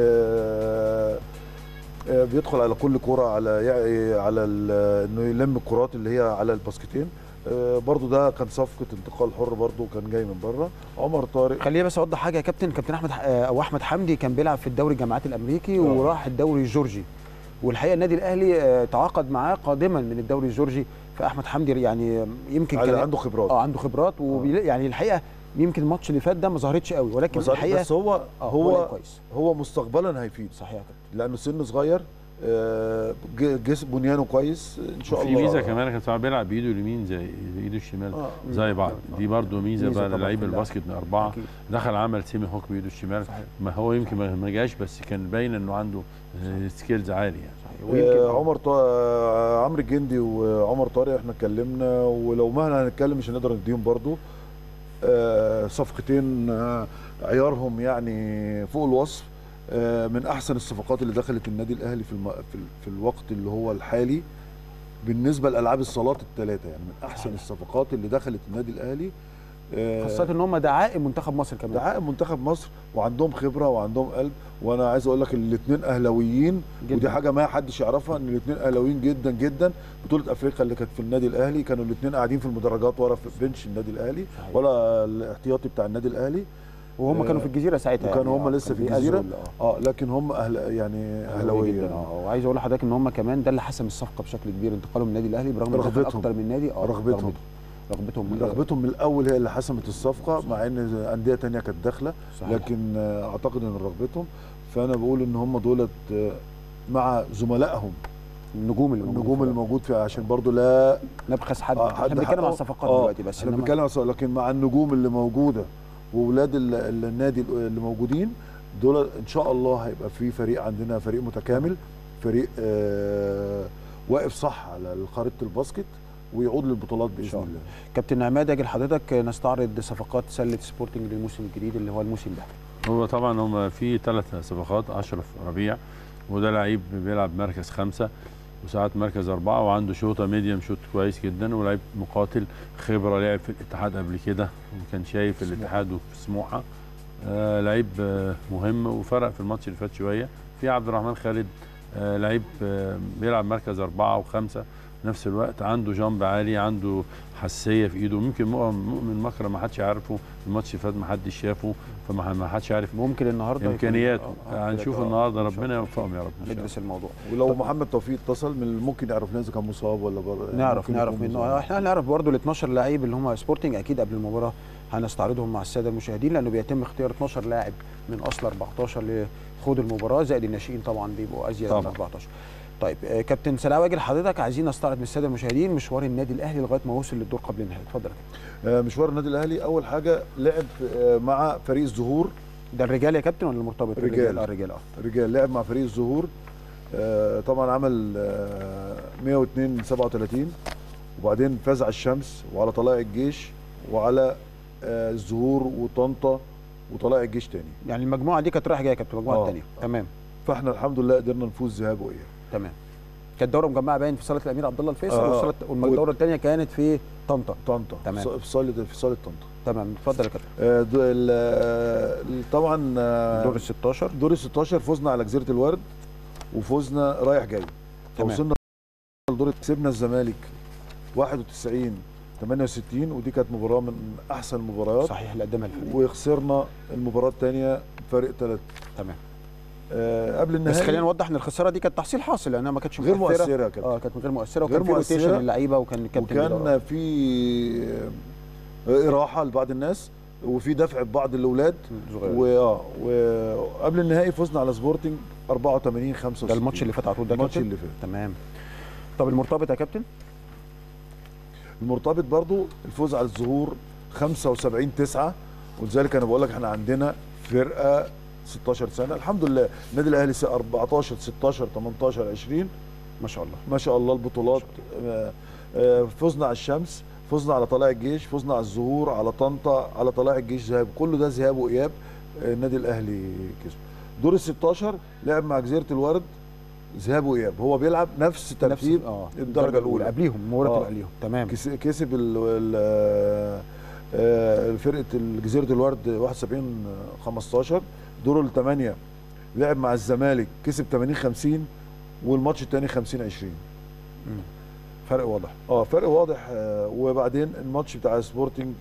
آه آه بيدخل على كل كرة على يعني على ال- انه يلم الكرات اللي هي على الباسكتين آه برضو ده كان صفقة انتقال حر برضو كان جاي من بره عمر طارق خليني بس اوضح حاجه يا كابتن كابتن احمد ح- آه، او احمد حمدي كان بيلعب في الدوري الجامعات الامريكي آه. وراح الدوري الجورجي والحقيقه النادي الاهلي آه، تعاقد معاه قادما من الدوري الجورجي فاحمد حمدي يعني يمكن على- كان عنده خبرات اه عنده خبرات وبي... يعني الحقيقه يمكن الماتش اللي فات ده ما ظهرتش قوي ولكن بس- الحقيقه بس هو آه، هو لعب كويس هو مستقبلا هيفيد صحيح يا كابتن لانه سنه صغير آه، ج- جسم بنيانه كويس ان شاء في الله ميزه كمان كان ساعات بيلعب بايده اليمين زي بايده الشمال آه. زي بعض دي برضو ميزه ميزة بقى طبعاً للعيب في اللعب. الباسكت من اربعه أكيد. دخل عمل سيمي هوك بايده الشمال صحيح. ما هو يمكن ما ما جاش بس كان باين انه عنده سكيلز عالي يعني صحيح ويمكن آه، عمر طا... آه، عمرو الجندي وعمر طارق احنا اتكلمنا ولو مهما هنتكلم مش هنقدر نديهم برضو آه، صفقتين آه، عيارهم يعني فوق الوصف آه، من احسن الصفقات اللي دخلت النادي الاهلي في, الم... في, ال... في الوقت اللي هو الحالي بالنسبه لالعاب الصالات الثلاثه يعني من احسن الصفقات اللي دخلت النادي الاهلي آه، خاصه ان هم دعائم منتخب مصر كمان دعائم منتخب مصر وعندهم خبره وعندهم قلب وانا عايز اقول لك الاثنين اهلاويين جداً. ودي حاجه ما حدش يعرفها ان الاثنين اهلاويين جدا جدا بطوله افريقيا اللي كانت في النادي الاهلي كانوا الاثنين قاعدين في المدرجات ورا في بنش النادي الاهلي صحيح. ولا الاحتياطي بتاع النادي الاهلي وهم كانوا في الجزيره ساعتها وكانوا يعني هم آه، لسه كان في بيأذوا الجزيره ال- آه. اه لكن هم اهل يعني اهلاويه اهلاويه جدا اه وعايز اقول لحضرتك ان هم كمان ده اللي حسم الصفقه بشكل كبير انتقالهم من النادي الاهلي برغم ان دخل رغبتهم. اكتر من نادي اه رغبتهم. رغبتهم رغبتهم من الاول هي اللي حسمت الصفقه مع ان انديه تانية كانت داخله صحيح. لكن آه، اعتقد ان رغبتهم فانا بقول ان هم دولت آه، مع زملائهم النجوم اللي موجودة النجوم في اللي موجود فيها عشان برضو لا نبخس حد آه، احنا حد بنتكلم حقه. على الصفقات آه، دلوقتي بس احنا إنما- بنتكلم على الصفقات، لكن مع النجوم اللي موجوده واولاد ال- ال- النادي اللي موجودين دول ان شاء الله هيبقى في فريق عندنا فريق متكامل فريق آه واقف صح على خريطه الباسكت ويعود للبطولات باذن شاء الله كابتن عماد اجي لحضرتك نستعرض صفقات سله سبورتنج للموسم الجديد اللي هو الموسم ده هو طبعا هم في ثلاث صفقات اشرف ربيع وده لعيب بيلعب مركز خمسه وساعات مركز اربعه وعنده شوطه ميديم شوت كويس جدا ولعيب مقاتل خبره لعب في الاتحاد قبل كده وكان شايف الاتحاد وفي سموحه آه لعيب آه مهم وفرق في الماتش اللي فات شويه في عبد الرحمن خالد آه لعيب آه بيلعب مركز اربعه وخمسه نفس الوقت عنده جامب عالي عنده حساسيه في ايده ممكن مؤمن مؤمن مكرم ما حدش عارفه الماتش اللي فات ما حدش شافه فما ما حدش عارف ممكن النهارده يكون- امكانياته آه، آه، هنشوف كده، آه، النهارده إن شاء ربنا الله. يوفقهم يا رب إن شاء الله. ندرس الموضوع ولو محمد توفيق اتصل من ممكن يعرف لنا اذا كان مصاب ولا بره نعرف ممكن نعرف يكون منه مصاب. احنا هنعرف برضو ال 12 لعيب اللي هم سبورتنج اكيد قبل المباراه هنستعرضهم مع الساده المشاهدين لانه بيتم اختيار 12 لاعب من اصل 14 لخوض المباراه زائد الناشئين طبعا بيبقوا ازيد من طبعاً. 14 طيب آه، كابتن سلاوي اجي لحضرتك عايزين نستعرض من الساده المشاهدين مشوار النادي الاهلي لغايه ما وصل للدور قبل النهائي اتفضل يا كابتن آه، مشوار النادي الاهلي اول حاجه لعب آه، مع فريق الزهور ده الرجال يا كابتن ولا المرتبط رجال. الرجال اه الرجال اه رجال لعب مع فريق الزهور آه، طبعا عمل آه، 102 37 وبعدين فاز على الشمس وعلى طلائع الجيش وعلى آه، الزهور وطنطا وطلائع الجيش تاني يعني المجموعه دي كانت رايحه جايه يا كابتن المجموعه آه. الثانيه تمام فاحنا الحمد لله قدرنا نفوز ذهاب واياب تمام كانت دوره مجمعه باين في صاله الامير عبد الله الفيصل آه. والصالة- والدوره الثانيه كانت في طنطا طنطا تمام. في صاله في صاله طنطا تمام اتفضل يا كابتن آه، دو- ال- آه، طبعا آه، دور ال 16 دور ال 16 فزنا على جزيره الورد وفزنا رايح جاي تمام. فوصلنا لدور كسبنا الزمالك 91 68 ودي كانت مباراه من احسن المباريات صحيح اللي قدمها الفريق وخسرنا المباراه الثانيه فرق ثلاث تمام آه قبل النهائي بس خلينا نوضح ان الخساره دي كانت تحصيل حاصل لانها ما كانتش غير مؤثرة. مؤثره يا كابتن اه كانت غير مؤثره وكان غير في روتيشن مؤثرة. للعيبه وكان الكابتن وكان بيدور. في آه، اراحه لبعض الناس وفي دفع ببعض الاولاد صغير. واه وقبل النهائي فزنا على سبورتنج 84 65 ده الماتش اللي فات على طول ده يا الماتش كابتن اللي فات تمام طب المرتبط يا كابتن المرتبط برضو الفوز على الظهور 75 9 ولذلك انا بقول لك احنا عندنا فرقه 16 سنه الحمد لله النادي الاهلي س- 14 16 18 20 ما شاء الله ما شاء الله البطولات آه، آه، فزنا على الشمس فزنا على طلائع الجيش فزنا على الزهور على طنطا على طلائع الجيش ذهاب كل ده ذهاب واياب آه، النادي الاهلي كسب دور ال 16 لعب مع جزيره الورد ذهاب واياب هو بيلعب نفس ترتيب نفس- اه الدرجه الاولى قبليهم المباراه آه. تبقى قبليهم تمام كس- كسب ال ال آه، فرقه جزيره الورد 71 15 دور الثمانيه لعب مع الزمالك كسب 80 50 والماتش الثاني 50 20 مم. فرق واضح اه فرق واضح آه وبعدين الماتش بتاع سبورتنج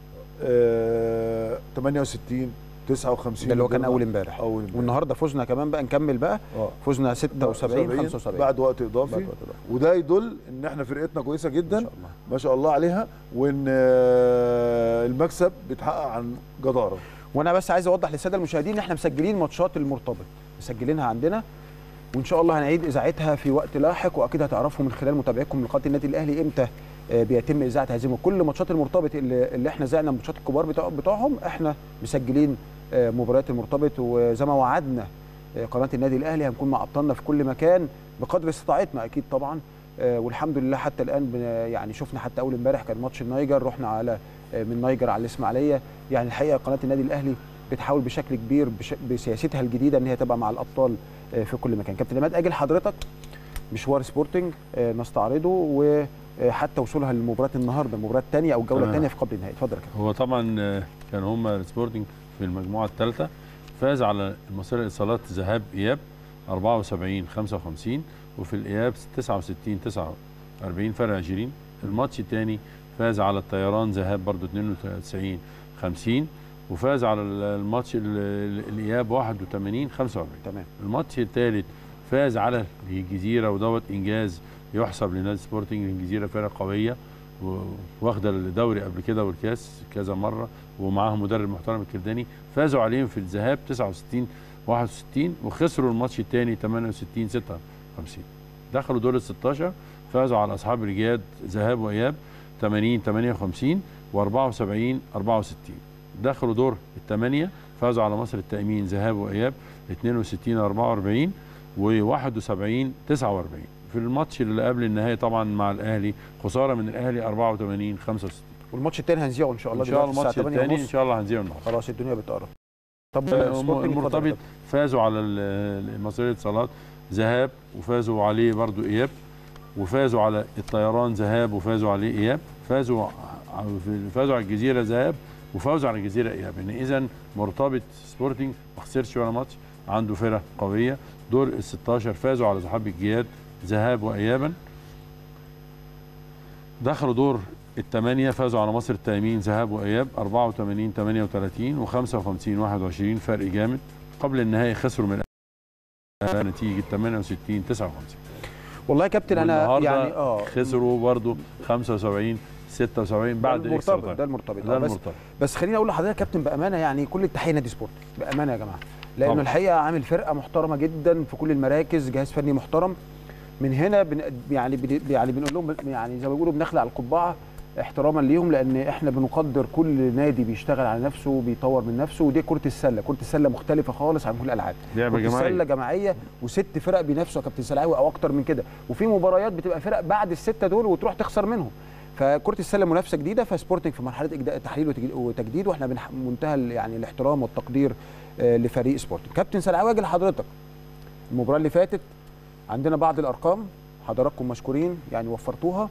آه 68 59 ده اللي هو كان اول امبارح اول امبارح والنهارده فزنا كمان بقى نكمل بقى اه فزنا 76 70 75 بعد وقت اضافي بعد وقت إضافي. وده يدل ان احنا فرقتنا كويسه جدا ما شاء الله ما شاء الله عليها وان آه، المكسب بيتحقق عن جداره وانا بس عايز اوضح للساده المشاهدين ان احنا مسجلين ماتشات المرتبط مسجلينها عندنا وان شاء الله هنعيد اذاعتها في وقت لاحق واكيد هتعرفوا من خلال متابعتكم لقناه النادي الاهلي امتى آه، بيتم اذاعه هذه كل ماتشات المرتبط اللي, اللي احنا زعنا الماتشات الكبار بتوع بتوعهم احنا مسجلين آه، مباريات المرتبط وزي ما وعدنا آه، قناه النادي الاهلي هنكون مع ابطالنا في كل مكان بقدر استطاعتنا اكيد طبعا آه، والحمد لله حتى الان بن- يعني شفنا حتى اول امبارح كان ماتش النيجر رحنا على آه، من نيجر على الاسماعيليه يعني الحقيقه قناه النادي الاهلي بتحاول بشكل كبير بش... بسياستها الجديده ان هي تبقى مع الابطال آه، في كل مكان كابتن عماد اجل حضرتك مشوار سبورتنج آه، نستعرضه وحتى وصولها لمباراه النهارده المباراه الثانيه او الجوله تمام. الثانيه في قبل النهائي اتفضل يا كابتن هو طبعا آه، كان هم سبورتنج في المجموعه الثالثه فاز على مصير الاتصالات ذهاب اياب 74 55 وفي الاياب 69 49 فرق 20 الماتش الثاني فاز على الطيران ذهاب برضو 92 50 وفاز على الماتش ال- ال- الاياب 81 45 تمام الماتش الثالث فاز على الجزيره ودوت انجاز يحسب لنادي سبورتنج الجزيره فرقه قويه و- واخده الدوري قبل كده والكاس كذا مره ومعاهم مدرب محترم الكرداني فازوا عليهم في الذهاب 69 61 وخسروا الماتش الثاني 68 56 دخلوا دور ال 16 فازوا على اصحاب الجياد ذهاب واياب 80 58 و74 64 دخلوا دور الثمانيه فازوا على مصر التامين ذهاب واياب 62 44 و71 49 في الماتش اللي قبل النهائي طبعا مع الاهلي خساره من الاهلي 84 65 والماتش الثاني هنذيعه ان شاء الله ان شاء الله دلوقتي الماتش الساعة 8:30. الثاني ان شاء الله هنذيعه النهارده خلاص الدنيا بتقرب طب هم سبورتنج المرتبط اتفضل. فازوا على ال- المصرية اتصالات ذهاب وفازوا عليه برضو اياب وفازوا على الطيران ذهاب وفازوا عليه اياب فازوا ع- في- فازوا على الجزيره ذهاب وفازوا على الجزيره اياب يعني اذا مرتبط سبورتنج ما خسرش ولا ماتش عنده فرق قويه دور ال 16 فازوا على صحاب الجياد ذهاب وايابا دخلوا دور الثمانية فازوا على مصر التأمين ذهاب وإياب 84 38 و55 21 فرق جامد قبل النهائي خسروا من الأهلي نتيجة 68 59 والله يا كابتن انا والنهاردة يعني اه خسروا برضو 75 76 بعد ده إكسترا المرتبط تايم. ده المرتبط ده آه، بس المرتبط بس خليني اقول لحضرتك يا كابتن بامانه يعني كل التحيه نادي سبورت بامانه يا جماعه لانه طبعا. الحقيقه عامل فرقه محترمه جدا في كل المراكز جهاز فني محترم من هنا بن يعني بن يعني بنقول لهم يعني زي ما بيقولوا بنخلع القبعه احتراما ليهم لان احنا بنقدر كل نادي بيشتغل على نفسه وبيطور من نفسه ودي كره السله كره السله مختلفه خالص عن كل الالعاب لعبة كرة جماعية. السله جماعيه وست فرق بينافسوا يا كابتن سلاوي او اكتر من كده وفي مباريات بتبقى فرق بعد السته دول وتروح تخسر منهم فكره السله منافسه جديده فسبورتنج في مرحله إجداء- تحليل وتجديد- وتجديد واحنا بنح- منتهى ال- يعني الاحترام والتقدير آه، لفريق سبورتنج كابتن سلاوي اجي لحضرتك المباراه اللي فاتت عندنا بعض الارقام حضراتكم مشكورين يعني وفرتوها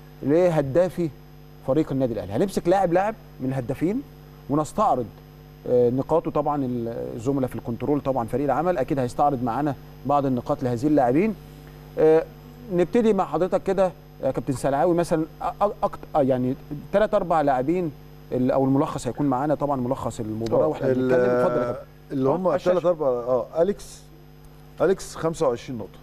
لهدافي فريق النادي الاهلي هنمسك لاعب لاعب من الهدافين ونستعرض آه، نقاطه طبعا الزملاء في الكنترول طبعا فريق العمل اكيد هيستعرض معانا بعض النقاط لهذه اللاعبين آه، نبتدي مع حضرتك كده يا كابتن سلعاوي مثلا أكتر يعني ثلاث اربع لاعبين ال- او الملخص هيكون معانا طبعا ملخص المباراه واحنا ال- بنتكلم اتفضل يا كابتن اللي آه، هم على الشاشة. ثلاث اربع اه اليكس اليكس 25 نقطه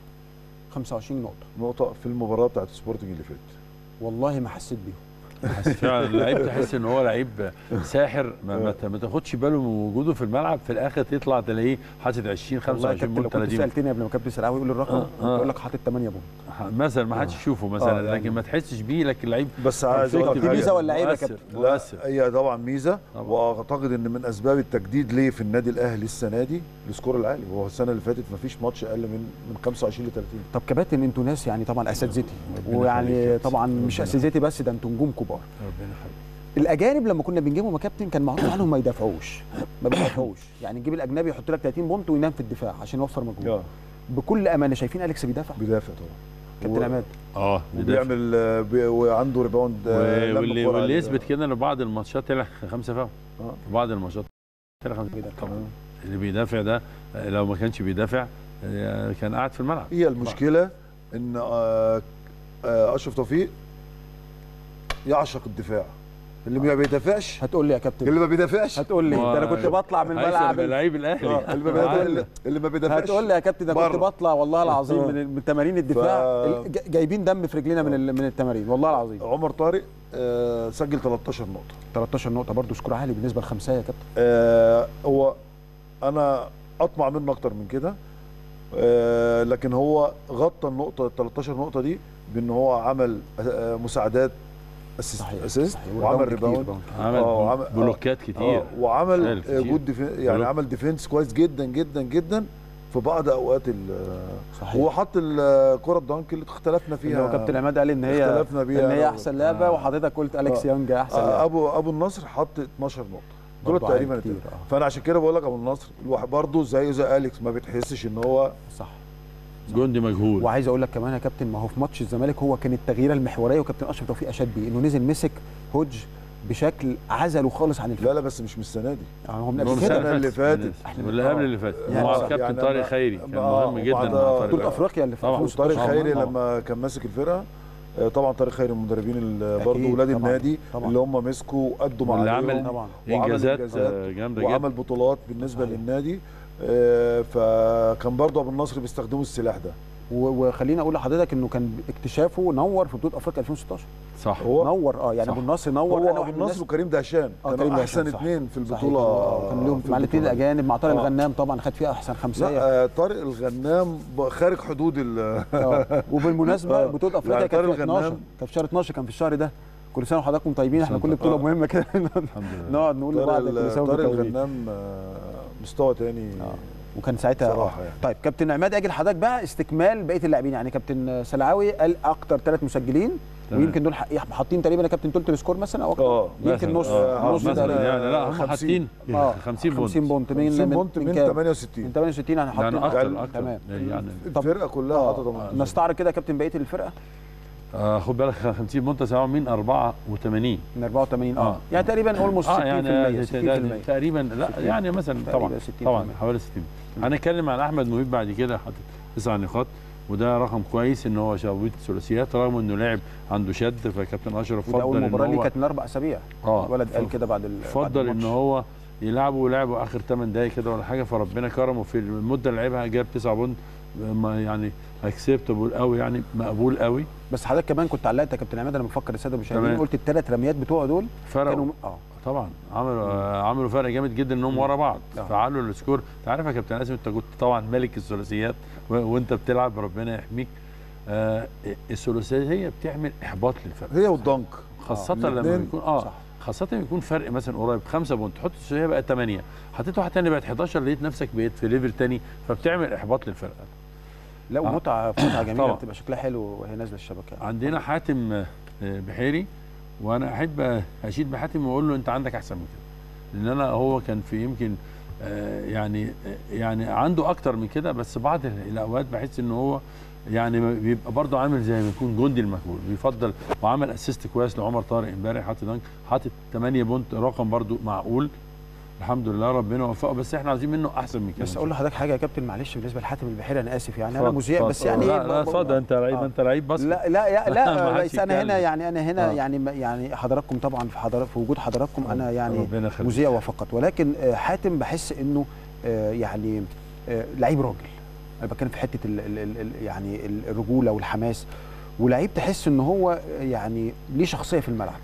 25 نقطه نقطه في المباراه بتاعت سبورتنج اللي فاتت والله ما حسيت بيهم بس فعلا اللعيب تحس ان هو لعيب ساحر ما, ما, ت- ما تاخدش باله من وجوده في الملعب في الاخر تطلع تلاقيه حاطط 20 والله يا 25 كابتن لو بونت كنت 30 سالتني قبل ما كابتن سلعاوي يقول الرقم آه، كنت آه. اقول لك حاطط 8 بونت مثلا ما حدش يشوفه مثلا آه، يعني- لكن ما تحسش بيه لكن اللعيب بس عايز اقول لك دي حاجة. ميزة ولا عيب يا مؤثر كابتن؟ لا مؤثر هي طبعا ميزه طبعاً. واعتقد ان من اسباب التجديد ليه في النادي الاهلي السنه دي السكور العالي وهو السنه اللي فاتت ما فيش ماتش اقل من من 25 ل 30 طب كباتن انتوا ناس يعني طبعا اساتذتي ربنا ويعني يخليك. طبعا مش ربنا اساتذتي بس ده انتوا نجوم كبار ربنا يخليك الاجانب لما كنا بنجيبهم يا كابتن كان معروف عنهم ما يدافعوش ما بيدافعوش يعني نجيب الاجنبي يحط لك 30 بونت وينام في الدفاع عشان يوفر مجهود اه بكل امانه شايفين اليكس بيدافع بيدافع طبعا كابتن و- عماد اه بيدافع. وبيعمل آه، بي- وعنده ريباوند آه، لما واللي, الكرة واللي عليه. يثبت كده ان بعض الماتشات طلع خمسه فاول آه. في بعض الماتشات طلع خمسه بيدافع. طبعا اللي بيدافع ده آه، لو ما كانش بيدافع آه، كان قاعد في الملعب هي المشكله ان آه، آه، اشرف توفيق يعشق الدفاع اللي ما بيدافعش هتقول لي يا كابتن اللي ما بيدافعش هتقول لي ده انا كنت بطلع من هيثم الملعب لعيب الاهلي آه، اللي ما بيدافع- اللي- اللي ما بيدافعش هتقول لي يا كابتن ده كنت بره. بطلع والله العظيم آه. من من تمارين الدفاع ف- ال- جا- جايبين دم في رجلينا من ال- من التمارين والله العظيم عمر طارق آه، سجل 13 نقطه 13 نقطه برضو سكور عالي بالنسبه لخمسه يا كابتن آه، هو انا اطمع منه اكتر من كده آه، لكن هو غطى النقطه ال 13 نقطه دي بان هو عمل آه، مساعدات اسيست صحيح اسيست صحيح. وعمل كتير ريباوند باوند. عمل آه، وعمل- آه. بلوكات كتير آه، وعمل شايل آه، كتير. جود ديفين يعني بلوك. عمل ديفنس كويس جدا جدا جدا في بعض اوقات ال- صحيح هو حط الكره الدنك اللي اختلفنا اللي فيها هو كابتن عماد قال ان هي اختلفنا بيها ان هي أنا احسن لعبه آه. وحضرتك قلت اليكس آه. يانج احسن آه، لعبه ابو ابو النصر حط 12 نقطه دول برضو عالي تقريبا كتير، التلاتة. آه. فانا عشان كده بقول لك ابو النصر الواحد برضه زيه زي اليكس ما بتحسش ان هو صح جندي مجهول وعايز اقول لك كمان يا كابتن ما هو في ماتش الزمالك هو كان التغييره المحوريه وكابتن اشرف توفيق اشاد بيه انه نزل مسك هوج بشكل عزله خالص عن الفريق لا لا بس مش من السنه دي يعني هو من هو قبل السنة كده اللي فاتت. إحنا- واللي قبل اللي فات يعني مع صح. الكابتن يعني طارق لما- خيري كان آه، مهم جدا وبعد- مع طارق بطوله خيري. افريقيا اللي طبعاً. فاتت طارق طبعاً، خيري طبعاً. لما كان ماسك الفرقه آه، طبعا طارق خيري المدربين ال- أكيد، برضه ولاد طبعاً، النادي طبعاً. اللي هم مسكوا وادوا مع واللي عليهم عمل طبعا وعمل انجازات إنجازات آه، جامده جدا وعمل بطولات بالنسبه صحيح. للنادي آه، فكان برضه ابو النصر بيستخدموا السلاح ده و- وخليني اقول لحضرتك انه كان اكتشافه نور في بطوله افريقيا 2016 صح هو نور اه يعني صح. ابو النصر نور هو أنا واحد ابو من النصر الناس- وكريم دهشان آه، كريم كانوا دهشان، احسن صح. اثنين في صحيح. البطوله آه، كان لهم في مع الاثنين البطولة. الاجانب مع طارق آه. الغنام طبعا خد فيها احسن خمسيه لا آه، طارق الغنام ب- خارج حدود ال آه. وبالمناسبه آه. بطوله افريقيا يعني كانت طارق في 12 الغنام- كانت في شهر 12 كان في الشهر ده كل سنه وحضراتكم طيبين احنا سنة- كل بطوله آه. مهمه كده الحمد لله نقعد نقول طارق لبعض ال- كل سنه طارق وانتم طيبين الغنام آه، مستوى تاني آه. وكان ساعتها صراحة آه. يعني. طيب كابتن عماد اجي لحضرتك بقى استكمال بقيه اللاعبين يعني كابتن سلعاوي قال اكتر ثلاث مسجلين تمام. ويمكن دول حق- حاطين تقريبا يا كابتن تلت السكور مثلا او اكتر اه يمكن مثلاً. نص آه، نص مثلا تقريبا. يعني لا هم 50. حاطين آه. 50 بونت 50 بونت من 50 من- بونت من كام؟ 68 من 68 احنا حاطين يعني اكتر يعني- اكتر تمام. يعني طب- الفرقه كلها آه. حاطه 18 نستعرض كده يا كابتن بقيه الفرقه آه خد بالك 50 بونت سواء من 84 من 84 اه, آه. يعني تقريبا اولموست 60% اه يعني 60% تقريبا لا 60. يعني مثلا طبعا تقريبا 60%. طبعا حوالي 60 هنتكلم عن احمد مهيب بعد كده حاطط تسع نقاط وده رقم كويس ان هو شويت ثلاثيات رغم انه لاعب عنده شد فكابتن اشرف وده اول فضل ان مباراه ليه هو كانت من اربع اسابيع اه الولد قال ف- كده بعد ال- بعد فضل ان الماتش. هو يلعبه ولعبه اخر 8 دقايق كده ولا حاجه فربنا كرمه في المده اللي لعبها جاب 9 بونت ما يعني اكسبتبل قوي يعني مقبول قوي بس حضرتك كمان كنت علقت يا كابتن عماد انا بفكر الساده المشاهدين تمام. قلت الثلاث رميات بتوعه دول فرقوا كانوا اه طبعا عملوا آه عملوا فرق جامد جدا انهم ورا بعض آه. فعلوا السكور انت عارف يا كابتن اسم انت كنت طبعا ملك الثلاثيات و- وانت بتلعب ربنا يحميك آه الثلاثيه هي بتعمل احباط للفرق هي والدنك خاصه آه. لما الاتنين. يكون اه صح. خاصة لما يكون فرق مثلا قريب خمسة بونت تحط الثلاثية بقت 8 حطيت واحد تاني بقت 11 لقيت نفسك بقيت في ليفل تاني فبتعمل احباط للفرقة لا آه. ومتعه متعه جميله طبعا. بتبقى شكلها حلو وهي نازله الشبكه عندنا حاتم آه، بحيري وانا احب آه، اشيد بحاتم واقول له انت عندك احسن من كده لان انا هو كان في يمكن آه، يعني آه، يعني عنده اكتر من كده بس بعض الاوقات بحس ان هو يعني ما- بيبقى برضه عامل زي ما يكون جندي المجهول بيفضل وعمل اسيست كويس لعمر طارق امبارح حاطط دنك حاطط 8 بونت رقم برضه معقول الحمد لله ربنا وفقه بس احنا عايزين منه احسن من كده بس اقول لحضرتك حاجه يا كابتن معلش بالنسبه لحاتم البحيري انا اسف يعني انا اتفضل، مذيع اتفضل. بس يعني لا إيه، لا ب- ب- اتفضل انت لعيب آه. انت لعيب بس لا لا يا ما لا حدش بس انا هنا يتكلم. يعني انا هنا آه. يعني يعني حضراتكم طبعا في حضرات في وجود حضراتكم انا يعني ربنا يخليك. مذيع وفقط ولكن آه، حاتم بحس انه آه، يعني آه، لعيب راجل انا بتكلم في حته ال ال ال ال- يعني ال- الرجوله والحماس ولعيب تحس ان هو يعني ليه شخصيه في الملعب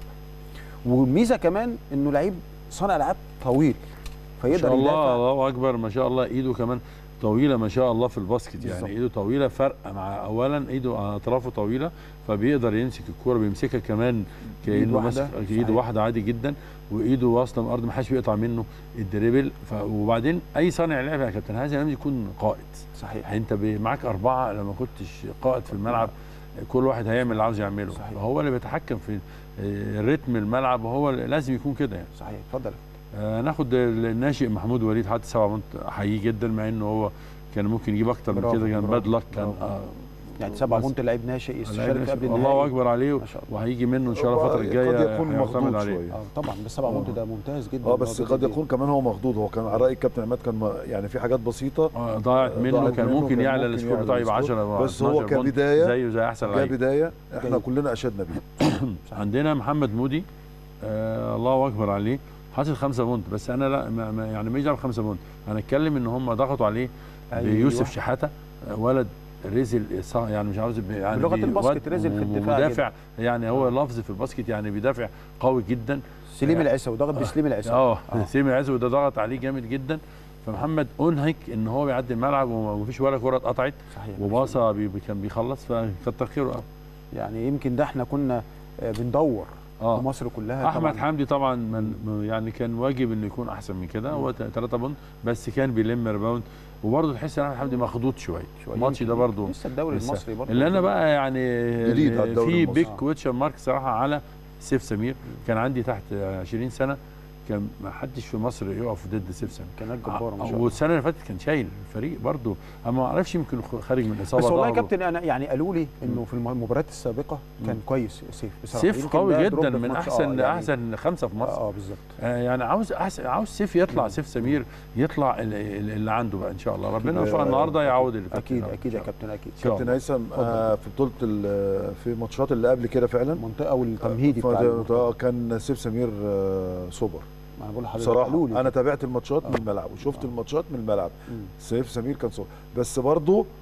والميزه كمان انه لعيب صانع العاب طويل ما فيقدر شاء الله يدافع الله اكبر ما شاء الله ايده كمان طويله ما شاء الله في الباسكت يعني بالظبط. ايده طويله فرق مع اولا ايده اطرافه طويله فبيقدر يمسك الكوره بيمسكها كمان بإيد كانه واحدة، ماسك صحيح. ايده واحده عادي جدا وايده واصله من الارض ما حدش بيقطع منه الدريبل ف... وبعدين اي صانع لعب يا كابتن هذا لازم يكون قائد صحيح انت ب- معاك اربعه لما كنتش قائد في الملعب كل واحد هيعمل اللي عاوز يعمله صحيح. فهو اللي بيتحكم في آه، رتم الملعب وهو اللي لازم يكون كده يعني صحيح اتفضل آه ناخد الناشئ محمود وليد حاطط سبعة بونت احييه جدا مع انه هو كان ممكن يجيب اكتر من برافو، كده كان برافو، باد لك كان برافو. آه يعني سبعة بس- بونت لعيب ناشئ لعيب يستشارك ناشئ. قبل الله النهائي اكبر عليه ما شاء الله وهيجي منه ان شاء الله الفتره الجايه قد يكون هيعتمد مخضوض عليه. شويه اه طبعا بس 7 بونت ده ممتاز جدا اه بس هو قد جديد. يكون كمان هو مخضوض هو كان على راي الكابتن عماد كان ما- يعني في حاجات بسيطه آه ضاعت منه ضاعت كان منه، ممكن كان يعلى ممكن السكور يعلى بتاعه يبقى السكور. 10 بس هو 12 بونت كبداية- زيه زي احسن لعيب كبدايه احنا جيد. كلنا اشدنا بيه عندنا محمد مودي آه الله اكبر عليه حاطط خمسة بونت بس انا لا ما ما يعني ما يجي خمسة بونت هنتكلم ان هم ضغطوا عليه أيوة. بيوسف شحاته آه، ولد رزل ص- يعني مش عاوز يعني بلغة بي- الباسكت واد رزل في الدفاع مدافع يعني هو لفظ في الباسكت يعني بيدافع قوي جدا سليم العيسى وضغط بسليم العيسى اه آه. سيمي عزو ده ضغط عليه جامد جدا فمحمد انهك ان هو بيعدي الملعب ومفيش ولا كره اتقطعت صحيح وباصه بي بي- كان بيخلص فكتر خيره آه. يعني يمكن ده احنا كنا آه، بندور في اه مصر كلها احمد طبعاً. حمدي طبعا من يعني كان واجب انه يكون احسن من كده هو 3 بونت بس كان بيلم ريباوند وبرضه تحس ان احمد حمدي مخضوض شويه شوية الماتش يمكن. ده برضه لسه الدوري لسه. المصري برضه اللي انا بقى يعني جديد على اللي الدوري في المصري. بيج كويتشر مارك صراحه على سيف سمير كان عندي تحت 20 سنه كان ما حدش في مصر يقف ضد سيف سمير كانت جباره ما شاء الله والسنه اللي فاتت كان شايل الفريق برضه اما ما اعرفش يمكن خارج من اصابه بس والله يا ظهره. كابتن انا يعني قالوا لي انه في الم- المباريات السابقه كان كويس سيف بصراحه سيف يمكن قوي ده جدا دروب في من ماتش- احسن آه، يعني احسن خمسه في اه مصر آه، بالظبط آه يعني عاوز أحسن عاوز سيف يطلع سيف سمير يطلع ال- ال- اللي عنده بقى ان شاء الله ربنا أكيد. يوفقه النهارده يعوض اللي فات اكيد منه. اكيد يا كابتن اكيد شاء الله. كابتن هيثم آه في بطوله ال- في الماتشات اللي قبل كده فعلا المنطقه والتمهيدي بتاع فده- المنطقة. كان سيف سمير آه سوبر ما انا بقول لحضرتك قالوا بصراحه لي انا تابعت الماتشات من آه. الملعب وشفت آه. الماتشات من الملعب مم. سيف سمير كان سوبر بس برضه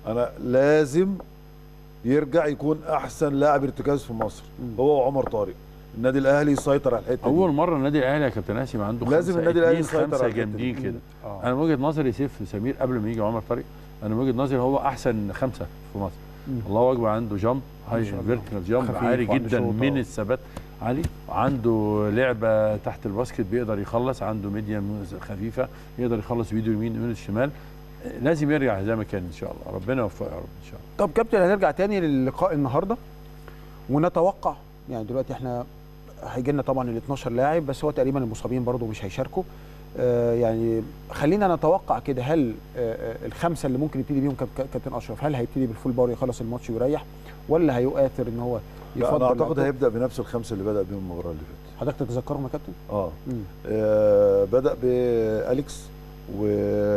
انا لازم يرجع يكون احسن لاعب ارتكاز في مصر مم. هو وعمر طارق النادي الاهلي يسيطر على الحته اول دي مره النادي الاهلي يا كابتن هاشم عنده لازم خمسة النادي الأهلي اتنين يسيطر خمسه على الحتة جامدين دي. كده آه. انا من وجهه نظري سيف سمير قبل ما يجي عمر طارق انا من وجهه نظري هو احسن خمسه في مصر مم. الله اكبر عنده جامب هاي ما شاء الله. فيرتيكال جامب خفيف عالي وعنده جدا شوط، من آه. الثبات عالي عنده لعبه تحت الباسكت بيقدر يخلص عنده ميديم خفيفه يقدر يخلص بايده اليمين ومن الشمال لازم يرجع زي ما كان ان شاء الله ربنا يوفقه يا رب ان شاء الله طب كابتن هنرجع تاني للقاء النهارده ونتوقع يعني دلوقتي احنا هيجي لنا طبعا ال 12 لاعب بس هو تقريبا المصابين برضو مش هيشاركوا آه يعني خلينا نتوقع كده هل آه آه الخمسه اللي ممكن يبتدي بيهم كاب- كابتن اشرف هل هيبتدي بالفول باور يخلص الماتش ويريح ولا هيؤثر ان هو لا يفضل انا اعتقد لعبته؟ هيبدا بنفس الخمسه اللي بدا بيهم المباراه اللي فاتت حضرتك تتذكرهم يا كابتن؟ اه, مم. آه بدا باليكس و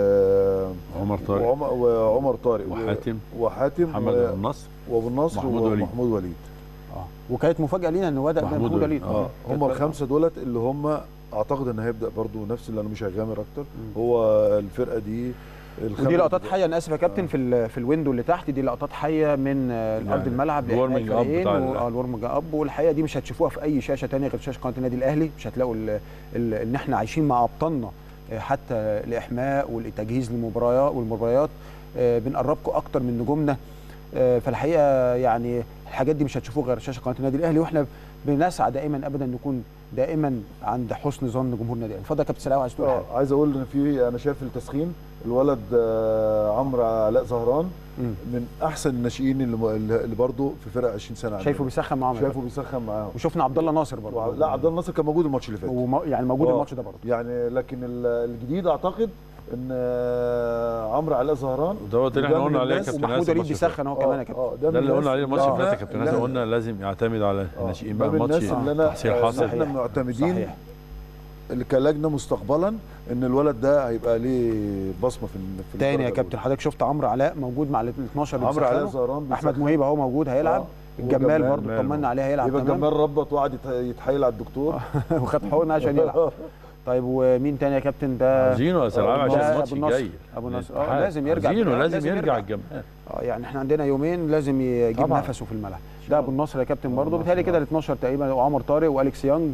عمر طارق وعمر, وعمر طارق و- وحاتم وحاتم محمد و- أبو النصر وابو النصر محمود وليد. ومحمود وليد اه وكانت مفاجاه لينا انه بدا محمود محمود وليد وليد. اه كانت هم بدأ- الخمسه دولت اللي هم اعتقد ان هيبدا برضو نفس اللي انا مش هيغامر اكتر مم. هو الفرقه دي الخمسة ودي لقطات دول. حيه انا اسف يا كابتن آه. في ال- في الويندو اللي تحت دي لقطات حيه من آه، يعني ارض الملعب الورمنج أب بتاع ال- اه الورمنج اب والحقيقه دي مش هتشوفوها في اي شاشه تانية غير شاشه قناه النادي الاهلي مش هتلاقوا ال- ال- ان احنا عايشين مع ابطالنا آه، حتى الاحماء والتجهيز للمباريات والمباريات آه، بنقربكم اكتر من نجومنا آه، فالحقيقه يعني الحاجات دي مش هتشوفوها غير شاشه قناه النادي الاهلي واحنا بنسعى دائما ابدا نكون دائما عند حسن ظن جمهور النادي الاهلي اتفضل يا كابتن سلاوي عايز تقول حاجه اه عايز اقول ان في انا شايف التسخين الولد آه، عمرو علاء زهران مم. من احسن الناشئين اللي, اللي برضه في فرق 20 سنه عندنا. شايفه بيسخن معاهم يا شايفه بيسخن معاهم وشفنا عبد الله ناصر برضه وع- لا عبد الله الناصر كان موجود الماتش اللي فات وم... يعني موجود آه. الماتش ده برضه يعني لكن ال- الجديد اعتقد ان آه، عمرو علاء زهران دوت اللي احنا وده من قلنا عليه يا الناس- كابتن ومحمود هاشم وليد الماتش اللي فات. بيسخن هو كمان يا كابتن اه ده اللي قلنا عليه الماتش اللي آه، فات يا كابتن لا، هاشم قلنا لازم يعتمد على آه، الناشئين ده بقى من الماتش الناس اللي انا تحصيل آه، حاصل احنا صحيح. معتمدين صحيح اللي كلجنه مستقبلا ان الولد ده هيبقى ليه بصمه في في تاني يا الدرجة كابتن حضرتك شفت عمرو علاء موجود مع ال 12 اللي عمرو علاء بيسخنوا. زهران احمد بيسخن. مهيب اهو موجود هيلعب آه. الجمال وجمال برضه جمال طمنا عليه هيلعب يبقى تمام الجمال ربط وقعد يت- يتحايل على الدكتور وخد حقنه عشان يلعب طيب ومين تاني يا كابتن ده عايزينه يا سلام آه، عشان ده الماتش أبو النصر. الجاي ابو نصر اه الاتحاد. لازم يرجع عايزينه آه، لازم يرجع الجمال اه يعني احنا عندنا يومين لازم يجيب طبعاً. نفسه في الملعب ده ابو النصر يا كابتن برضه النصر بيتهيألي كده ال آه. 12 تقريبا وعمر طارق واليكس يانج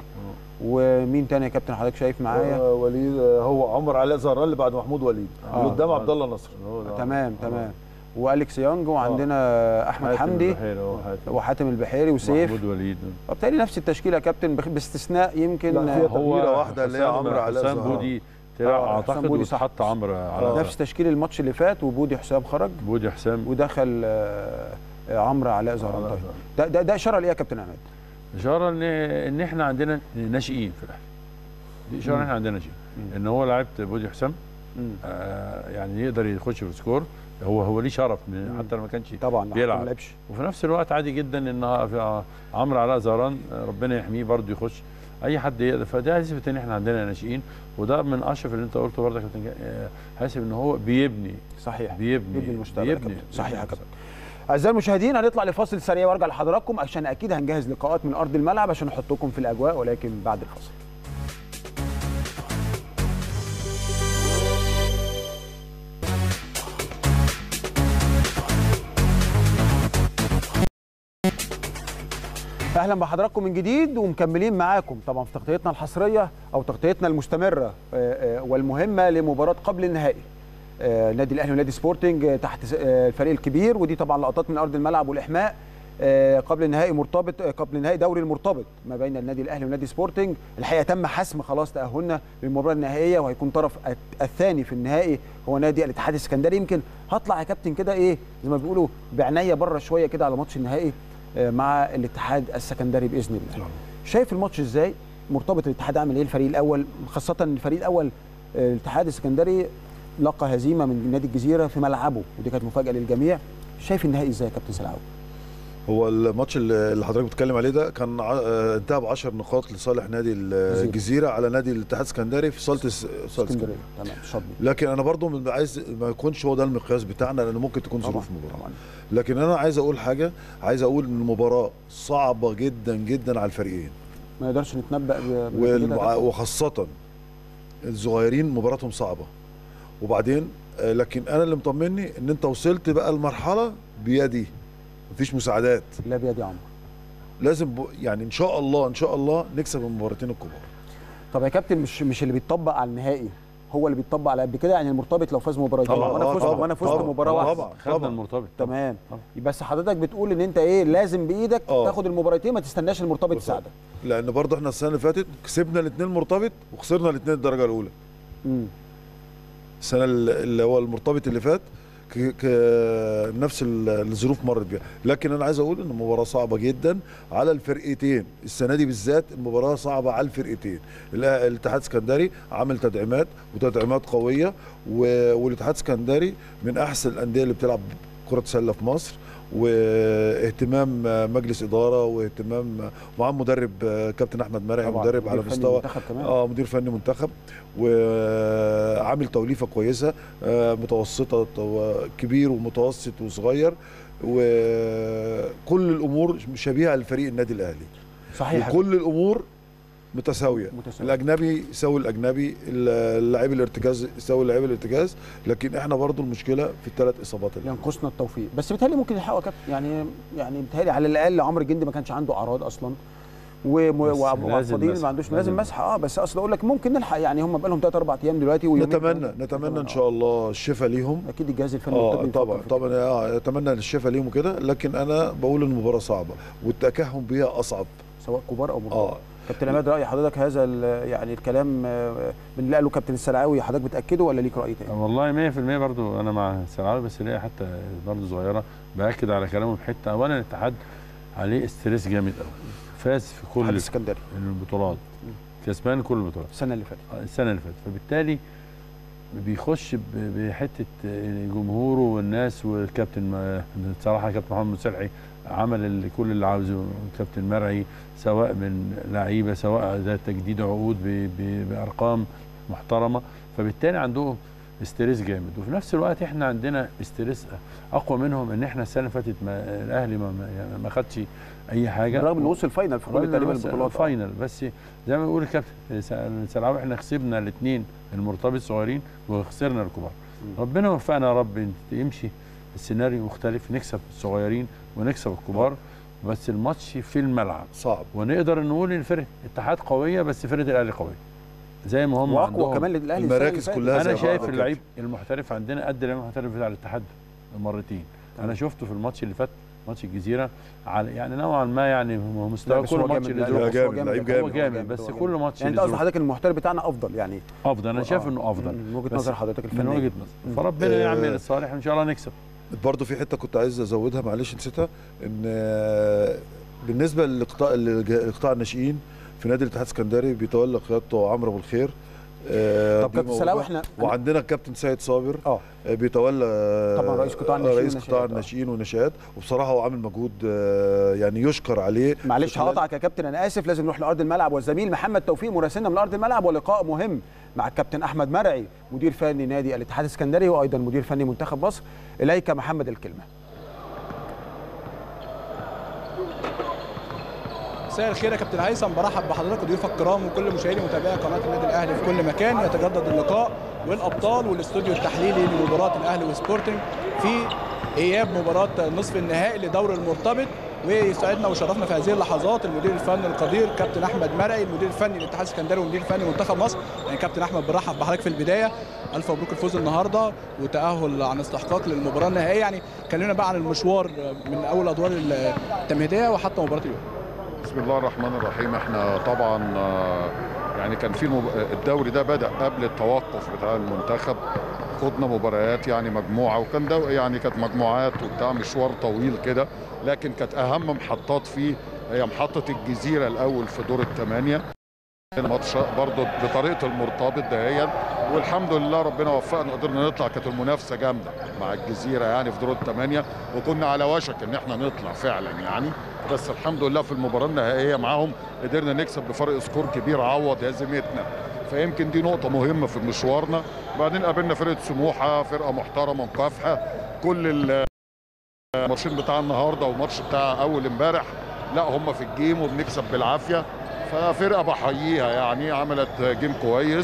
ومين تاني يا كابتن حضرتك شايف معايا آه، وليد آه، هو عمر علاء زهران اللي بعد محمود وليد آه. اللي قدام عبد الله نصر هو ده. تمام تمام واليكس يانج وعندنا احمد حاتم حمدي البحيري أهو، حاتم. وحاتم البحيري وسيف محمود وليد وبالتالي نفس التشكيله يا كابتن بخ- باستثناء يمكن لا، فيها آه، تغييرة واحدة اللي هي حسام- عمرو علاء حسام زهران. بودي آه، طلع حسام اعتقد بودي صح. واتحط عمرو على آه. نفس تشكيل الماتش اللي فات وبودي حسام خرج بودي حسام ودخل آه، آه، عمرو علاء زهران علاء طيب زهران. ده ده, ده اشاره لايه يا كابتن عماد؟ اشاره ان ان احنا عندنا ناشئين في الاهلي دي اشاره ان احنا عندنا ناشئين مم. ان هو لعيبه بودي حسام مم. آه يعني يقدر يخش في السكور هو هو ليه شرف إن مم. حتى لو ما كانش طبعا لا، بيلعب. ما لعبش وفي نفس الوقت عادي جدا ان في عمرو علاء زهران آه، ربنا يحميه برضه يخش اي حد يقدر فده يثبت ان احنا عندنا ناشئين وده من اشرف اللي انت قلته برضه يا كابتن جا- آه، حاسب ان هو بيبني صحيح بيبني بيبني المستقبل يا بيبني كابتن. صحيح يا كابتن اعزائي المشاهدين هنطلع لفاصل سريع وارجع لحضراتكم عشان اكيد هنجهز لقاءات من ارض الملعب عشان نحطكم في الاجواء ولكن بعد الفاصل اهلا بحضراتكم من جديد ومكملين معاكم طبعا في تغطيتنا الحصريه او تغطيتنا المستمره آه، آه، والمهمه لمباراه قبل النهائي آه، النادي الاهلي ونادي سبورتنج آه، تحت س- آه، الفريق الكبير ودي طبعا لقطات من ارض الملعب والاحماء آه، قبل النهائي مرتبط آه، قبل نهائي دوري المرتبط ما بين النادي الاهلي ونادي سبورتنج الحقيقه تم حسم خلاص تاهلنا للمباراه النهائيه وهيكون طرف الت- الثاني في النهائي هو نادي الاتحاد السكندري يمكن هطلع يا كابتن كده ايه زي ما بيقولوا بعنايه بره شويه كده على ماتش النهائي آه، مع الاتحاد السكندري باذن الله شايف الماتش ازاي مرتبط الاتحاد عامل ايه الفريق الاول خاصه إن الفريق الاول آه، الاتحاد السكندري لقى هزيمه من نادي الجزيره في ملعبه ودي كانت مفاجاه للجميع شايف النهائي ازاي يا كابتن سلعاوي هو الماتش اللي اللي حضرتك بتتكلم عليه ده كان ع- آه، انتهى ب 10 نقاط لصالح نادي الجزيره على نادي الاتحاد السكندري في صاله الس- صاله اسكندريه اسكندريه تمام شطبي لكن انا برضو من- عايز ما يكونش هو ده المقياس بتاعنا لان ممكن تكون ظروف مباراه طبعا لكن انا عايز اقول حاجه عايز اقول ان المباراه صعبه جدا جدا على الفريقين ما نقدرش نتنبأ ب- والمع- بالنتيجة ده. وخاصه الصغيرين مباراتهم صعبه وبعدين آه، لكن انا اللي مطمني ان انت وصلت بقى المرحله بيدي مفيش مساعدات لا بيد يا عمرو لازم ب... يعني ان شاء الله ان شاء الله نكسب المباراتين الكبار طب يا كابتن مش مش اللي بيتطبق على النهائي هو اللي بيتطبق على قد كده يعني المرتبط لو فاز مباراتين طبعاً، وانا آه، فزت طبعاً، وانا فزت طبعاً، مباراه طبعاً. واحده خدنا طبعاً. المرتبط تمام طبعاً. بس حضرتك بتقول ان انت ايه لازم بايدك آه. تاخد المباراتين ما تستناش المرتبط بالظبط. يساعدك لان برضه احنا السنه اللي فاتت كسبنا الاثنين مرتبط وخسرنا الاثنين الدرجه الاولى امم السنه اللي هو المرتبط اللي فات ك... ك... نفس ال- الظروف مرت بيها لكن انا عايز اقول ان المباراه صعبه جدا على الفرقتين السنه دي بالذات المباراه صعبه على الفرقتين الأ- الاتحاد السكندري عامل تدعيمات وتدعيمات قويه و... والاتحاد السكندري من احسن الانديه اللي بتلعب كره سله في مصر واهتمام مجلس اداره واهتمام معاه مدرب كابتن احمد مرعي طبعاً، مدرب على مدير فني مستوى منتخب كمان. اه مدير فني منتخب وعامل توليفه كويسه آه، متوسطه وكبير ومتوسط وصغير وكل الامور شبيهه لفريق النادي الاهلي صحيح وكل الامور متساويه متساوية. الاجنبي يساوي الاجنبي اللاعب الارتكاز يساوي اللاعب الارتكاز لكن احنا برضو المشكله في الثلاث اصابات اللي ينقصنا التوفيق بس بيتهيألي ممكن يلحقوا يا كابتن يعني يعني بيتهيألي على الاقل عمرو الجندي ما كانش عنده اعراض اصلا و- بس وابو لازم فضيل مسح. ما عندوش لازم لازم مسحه اه بس اصل اقول لك ممكن نلحق يعني هم بقى لهم 3 4 ايام دلوقتي ويومين نتمنى كمان. نتمنى ان شاء الله الشفاء ليهم اكيد الجهاز الفني اه والطبي طبعا بيفكر في طبعا اه اتمنى الشفاء ليهم وكده لكن انا بقول المباراه صعبه والتكهن بيها اصعب كده، سواء كبار او مبار اه كابتن عماد راي حضرتك هذا ال- يعني الكلام آه، من اللي قاله كابتن السلعاوي حضرتك بتاكده ولا ليك راي تاني؟ والله 100% برضو انا مع سلعاوي بس ليا حتى برضو صغيره باكد على كلامه في حته اولا الاتحاد عليه استريس جامد قوي فاز في الاتحاد كل السكندري البطولات كسبان كل البطولات السنه اللي فاتت السنه اللي فاتت فبالتالي بيخش ب- بحته جمهوره والناس والكابتن ما- بصراحه كابتن محمد مسلحي عمل ال- كل اللي عاوزه كابتن مرعي سواء من لعيبه سواء ذات تجديد عقود ب- ب- بارقام محترمه فبالتالي عندهم استريس جامد وفي نفس الوقت احنا عندنا استريس اقوى منهم ان احنا السنه اللي فاتت ما الاهلي ما ما- ما خدش اي حاجه بالرغم انه وصل فاينل في كل تقريبا بس البطولات آه. فاينل بس زي ما بيقول الكابتن س- سلعاوي احنا كسبنا الاثنين المرتبط صغيرين وخسرنا الكبار ربنا وفقنا يا رب إن يمشي السيناريو مختلف نكسب الصغيرين ونكسب الكبار بس الماتش في الملعب صعب ونقدر نقول ان فرقه الاتحاد قويه بس فرقه الاهلي قويه زي ما هم واقوى عندهم كمان للاهلي السنة المراكز اللي فاتت. كلها زي انا بعض شايف كده. اللعيب المحترف عندنا قد اللعيب المحترف بتاع الاتحاد مرتين انا شفته في الماتش اللي فات ماتش الجزيره على يعني نوعا ما يعني هو لا، مستوى بس كل هو ماتش جامد. اللي لا، لا، بس ظروفه هو جامد، لعيب هو جامد. جامد بس هو كل جامد. ماتش يعني انت اللي قصد ظروفه. حضرتك المحترف بتاعنا افضل يعني افضل انا شايف آه. انه افضل من وجهه بس نظر حضرتك من الفنيه وجهه نظر فربنا آه. يعمل الصالح ان شاء الله نكسب برضه في حته كنت عايز ازودها معلش نسيتها ان آه، بالنسبه لقطاع لقطاع الناشئين في نادي الاتحاد السكندري بيتولى قيادته عمرو ابو الخير آه، طب دي كابتن موجودة. سلاوي احنا وعندنا الكابتن سيد صابر اه آه، بيتولى آه، طبعاً رئيس قطاع الناشئين رئيس والناشئات، قطاع آه. الناشئين والناشئات وبصراحه هو عامل مجهود آه، يعني يشكر عليه معلش في خلال- هقطعك يا كابتن انا اسف لازم نروح لارض الملعب والزميل محمد توفيق مراسلنا من ارض الملعب ولقاء مهم مع الكابتن احمد مرعي مدير فني نادي الاتحاد السكندري وايضا مدير فني منتخب مصر اليك محمد الكلمه مساء الخير يا كابتن هيثم برحب بحضرتك وضيوفك الكرام وكل مشاهدي ومتابعي قناه النادي الاهلي في كل مكان يتجدد اللقاء والابطال والاستوديو التحليلي لمباراه الاهلي وسبورتنج في اياب مباراه نصف النهائي لدور المرتبط ويسعدنا وشرفنا في هذه اللحظات المدير الفني القدير كابتن احمد مرعي المدير الفني للاتحاد السكندري والمدير الفني منتخب مصر يعني كابتن احمد برحب بحضرتك في البدايه الف مبروك الفوز النهارده وتاهل عن استحقاق للمباراه النهائيه يعني كلمنا بقى عن المشوار من اول ادوار التمهيديه وحتى مباراه اليوم بسم الله الرحمن الرحيم احنا طبعا آه، يعني كان في المب... الدوري ده بدا قبل التوقف بتاع المنتخب خدنا مباريات يعني مجموعه وكان ده يعني كانت مجموعات وبتاع مشوار طويل كده لكن كانت اهم محطات فيه هي محطه الجزيره الاول في دور الثمانيه الماتش برضه بطريقه المرتبط دهيا والحمد لله ربنا وفقنا قدرنا نطلع كانت المنافسه جامده مع الجزيره يعني في دور الثمانيه وكنا على وشك ان احنا نطلع فعلا يعني بس الحمد لله في المباراه النهائيه معاهم قدرنا نكسب بفرق سكور كبير عوض هزيمتنا فيمكن دي نقطه مهمه في مشوارنا بعدين قابلنا فرقه سموحه فرقه محترمه مكافحه كل ال- الماتشين بتاع النهارده والماتش بتاع اول امبارح لا هم في الجيم وبنكسب بالعافيه ففرقه بحييها يعني عملت جيم كويس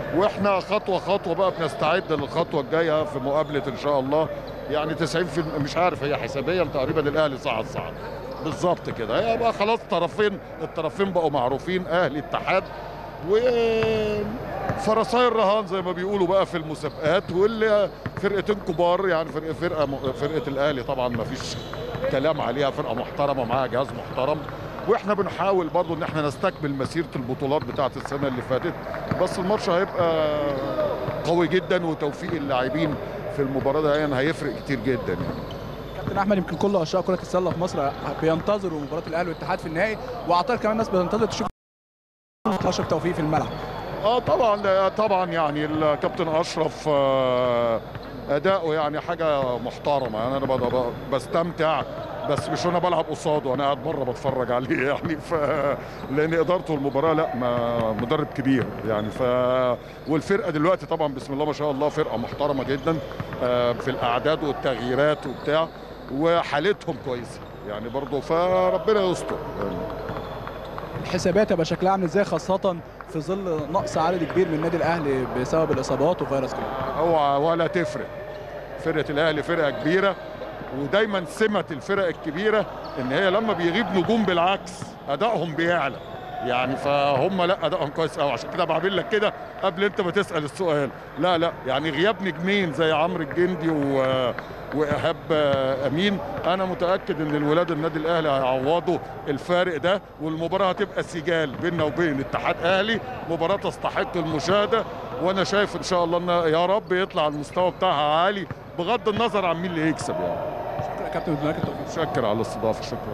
واحنا خطوه خطوه بقى بنستعد للخطوه الجايه في مقابله ان شاء الله يعني 90 في مش عارف هي حسابيا تقريبا الاهلي صعد صعد بالظبط كده هي بقى خلاص طرفين الطرفين بقوا معروفين اهلي اتحاد و فرساي الرهان زي ما بيقولوا بقى في المسابقات واللي فرقتين كبار يعني فرقه فرقه فرقه الاهلي طبعا ما فيش كلام عليها فرقه محترمه معاها جهاز محترم واحنا بنحاول برضو ان احنا نستكمل مسيره البطولات بتاعه السنه اللي فاتت بس الماتش هيبقى قوي جدا وتوفيق اللاعبين في المباراه ده يعني هيفرق كتير جدا يعني كابتن احمد يمكن كل عشاق كره السله في مصر بينتظروا مباراه الاهلي والاتحاد في النهائي واعتقد كمان الناس بتنتظر تشوف اشرف توفيق في الملعب اه طبعا طبعا يعني الكابتن اشرف آه، اداؤه يعني حاجه محترمه يعني انا بقى بستمتع بس مش انا بلعب قصاده انا قاعد بره بتفرج عليه يعني ف لان ادارته المباراه لا ما مدرب كبير يعني ف والفرقه دلوقتي طبعا بسم الله ما شاء الله فرقه محترمه جدا آه، في الاعداد والتغييرات وبتاع وحالتهم كويسه يعني برضه فربنا يستر يعني الحسابات هيبقى شكلها عامل ازاي خاصه في ظل نقص عدد كبير من النادي الاهلي بسبب الاصابات وفيروس كورونا هو ولا تفرق فرقه الاهلي فرقه كبيره ودايما سمه الفرق الكبيره ان هي لما بيغيب نجوم بالعكس ادائهم بيعلى يعني فهم لا ادائهم كويس قوي عشان كده بعمل لك كده قبل انت ما تسال السؤال لا لا يعني غياب نجمين زي عمرو الجندي و وايهاب امين انا متاكد ان الولاد النادي الاهلي هيعوضوا الفارق ده والمباراه هتبقى سجال بيننا وبين اتحاد اهلي مباراه تستحق المشاهده وانا شايف ان شاء الله ان يا رب يطلع المستوى بتاعها عالي بغض النظر عن مين اللي يكسب يعني شكرا يا كابتن ودماغك التوفيق شكر على الاستضافه شكرا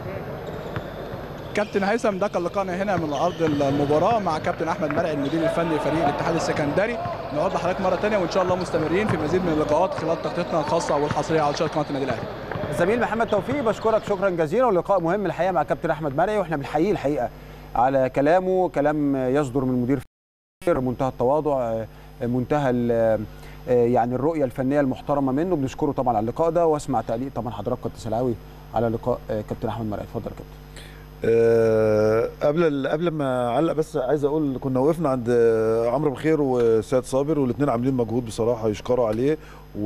كابتن هيثم ده كان لقاءنا هنا من ارض المباراه مع كابتن احمد مرعي المدير الفني لفريق الاتحاد السكندري نعود لحضرتك مره ثانيه وان شاء الله مستمرين في مزيد من اللقاءات خلال تغطيتنا الخاصه والحصريه على شاشه قناه النادي الاهلي الزميل محمد توفيق بشكرك شكرا جزيلا ولقاء مهم الحقيقه مع كابتن احمد مرعي واحنا بنحييه الحقيقه على كلامه كلام يصدر من مدير منتهى التواضع منتهى يعني الرؤيه الفنيه المحترمه منه بنشكره طبعا على اللقاء ده واسمع تعليق طبعا حضرتك كابتن سلاوي على لقاء كابتن احمد مرعي اتفضل يا كابتن أه قبل قبل ما اعلق بس عايز اقول كنا وقفنا عند عمرو بخير وسيد صابر والاثنين عاملين مجهود بصراحه يشكروا عليه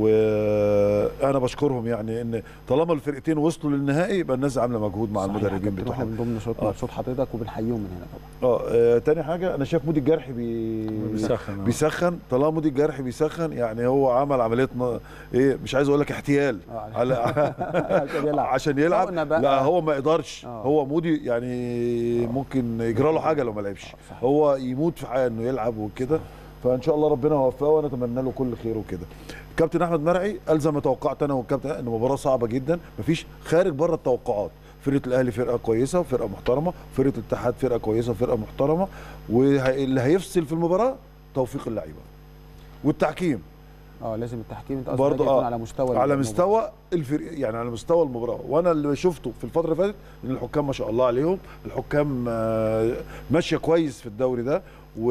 وانا بشكرهم يعني ان طالما الفرقتين وصلوا للنهائي يبقى الناس عامله مجهود مع المدربين بتوعهم احنا من ضمن صوت آه. صوت حضرتك وبنحييهم من هنا طبعا اه آه، تاني حاجه انا شايف مودي الجرحي بي... بيسخن، آه. بيسخن طالما مودي الجرحي بيسخن يعني هو عمل عمليه ن- ايه مش عايز اقول لك احتيال آه. على عشان يلعب. عشان يلعب شوقنا بقى. لا هو ما يقدرش آه. هو مودي يعني ممكن يجرى له حاجه لو ما لعبش صحيح. هو يموت في حاجه انه يلعب وكده فان شاء الله ربنا يوفقه ونتمنى له كل خير وكده كابتن احمد مرعي الزم ما توقعت انا والكابتن ان مباراه صعبه جدا مفيش خارج بره التوقعات فرقه الاهلي فرقه كويسه وفرقه محترمه فرقه الاتحاد فرقه كويسه وفرقه محترمه واللي هيفصل في المباراه توفيق اللعيبه والتحكيم اه لازم التحكيم انت قصدك برضه يكون اه على مستوى على المباراة. مستوى الفريق يعني على مستوى المباراه وانا اللي شفته في الفتره اللي فاتت ان الحكام ما شاء الله عليهم الحكام آه، ماشيه كويس في الدوري ده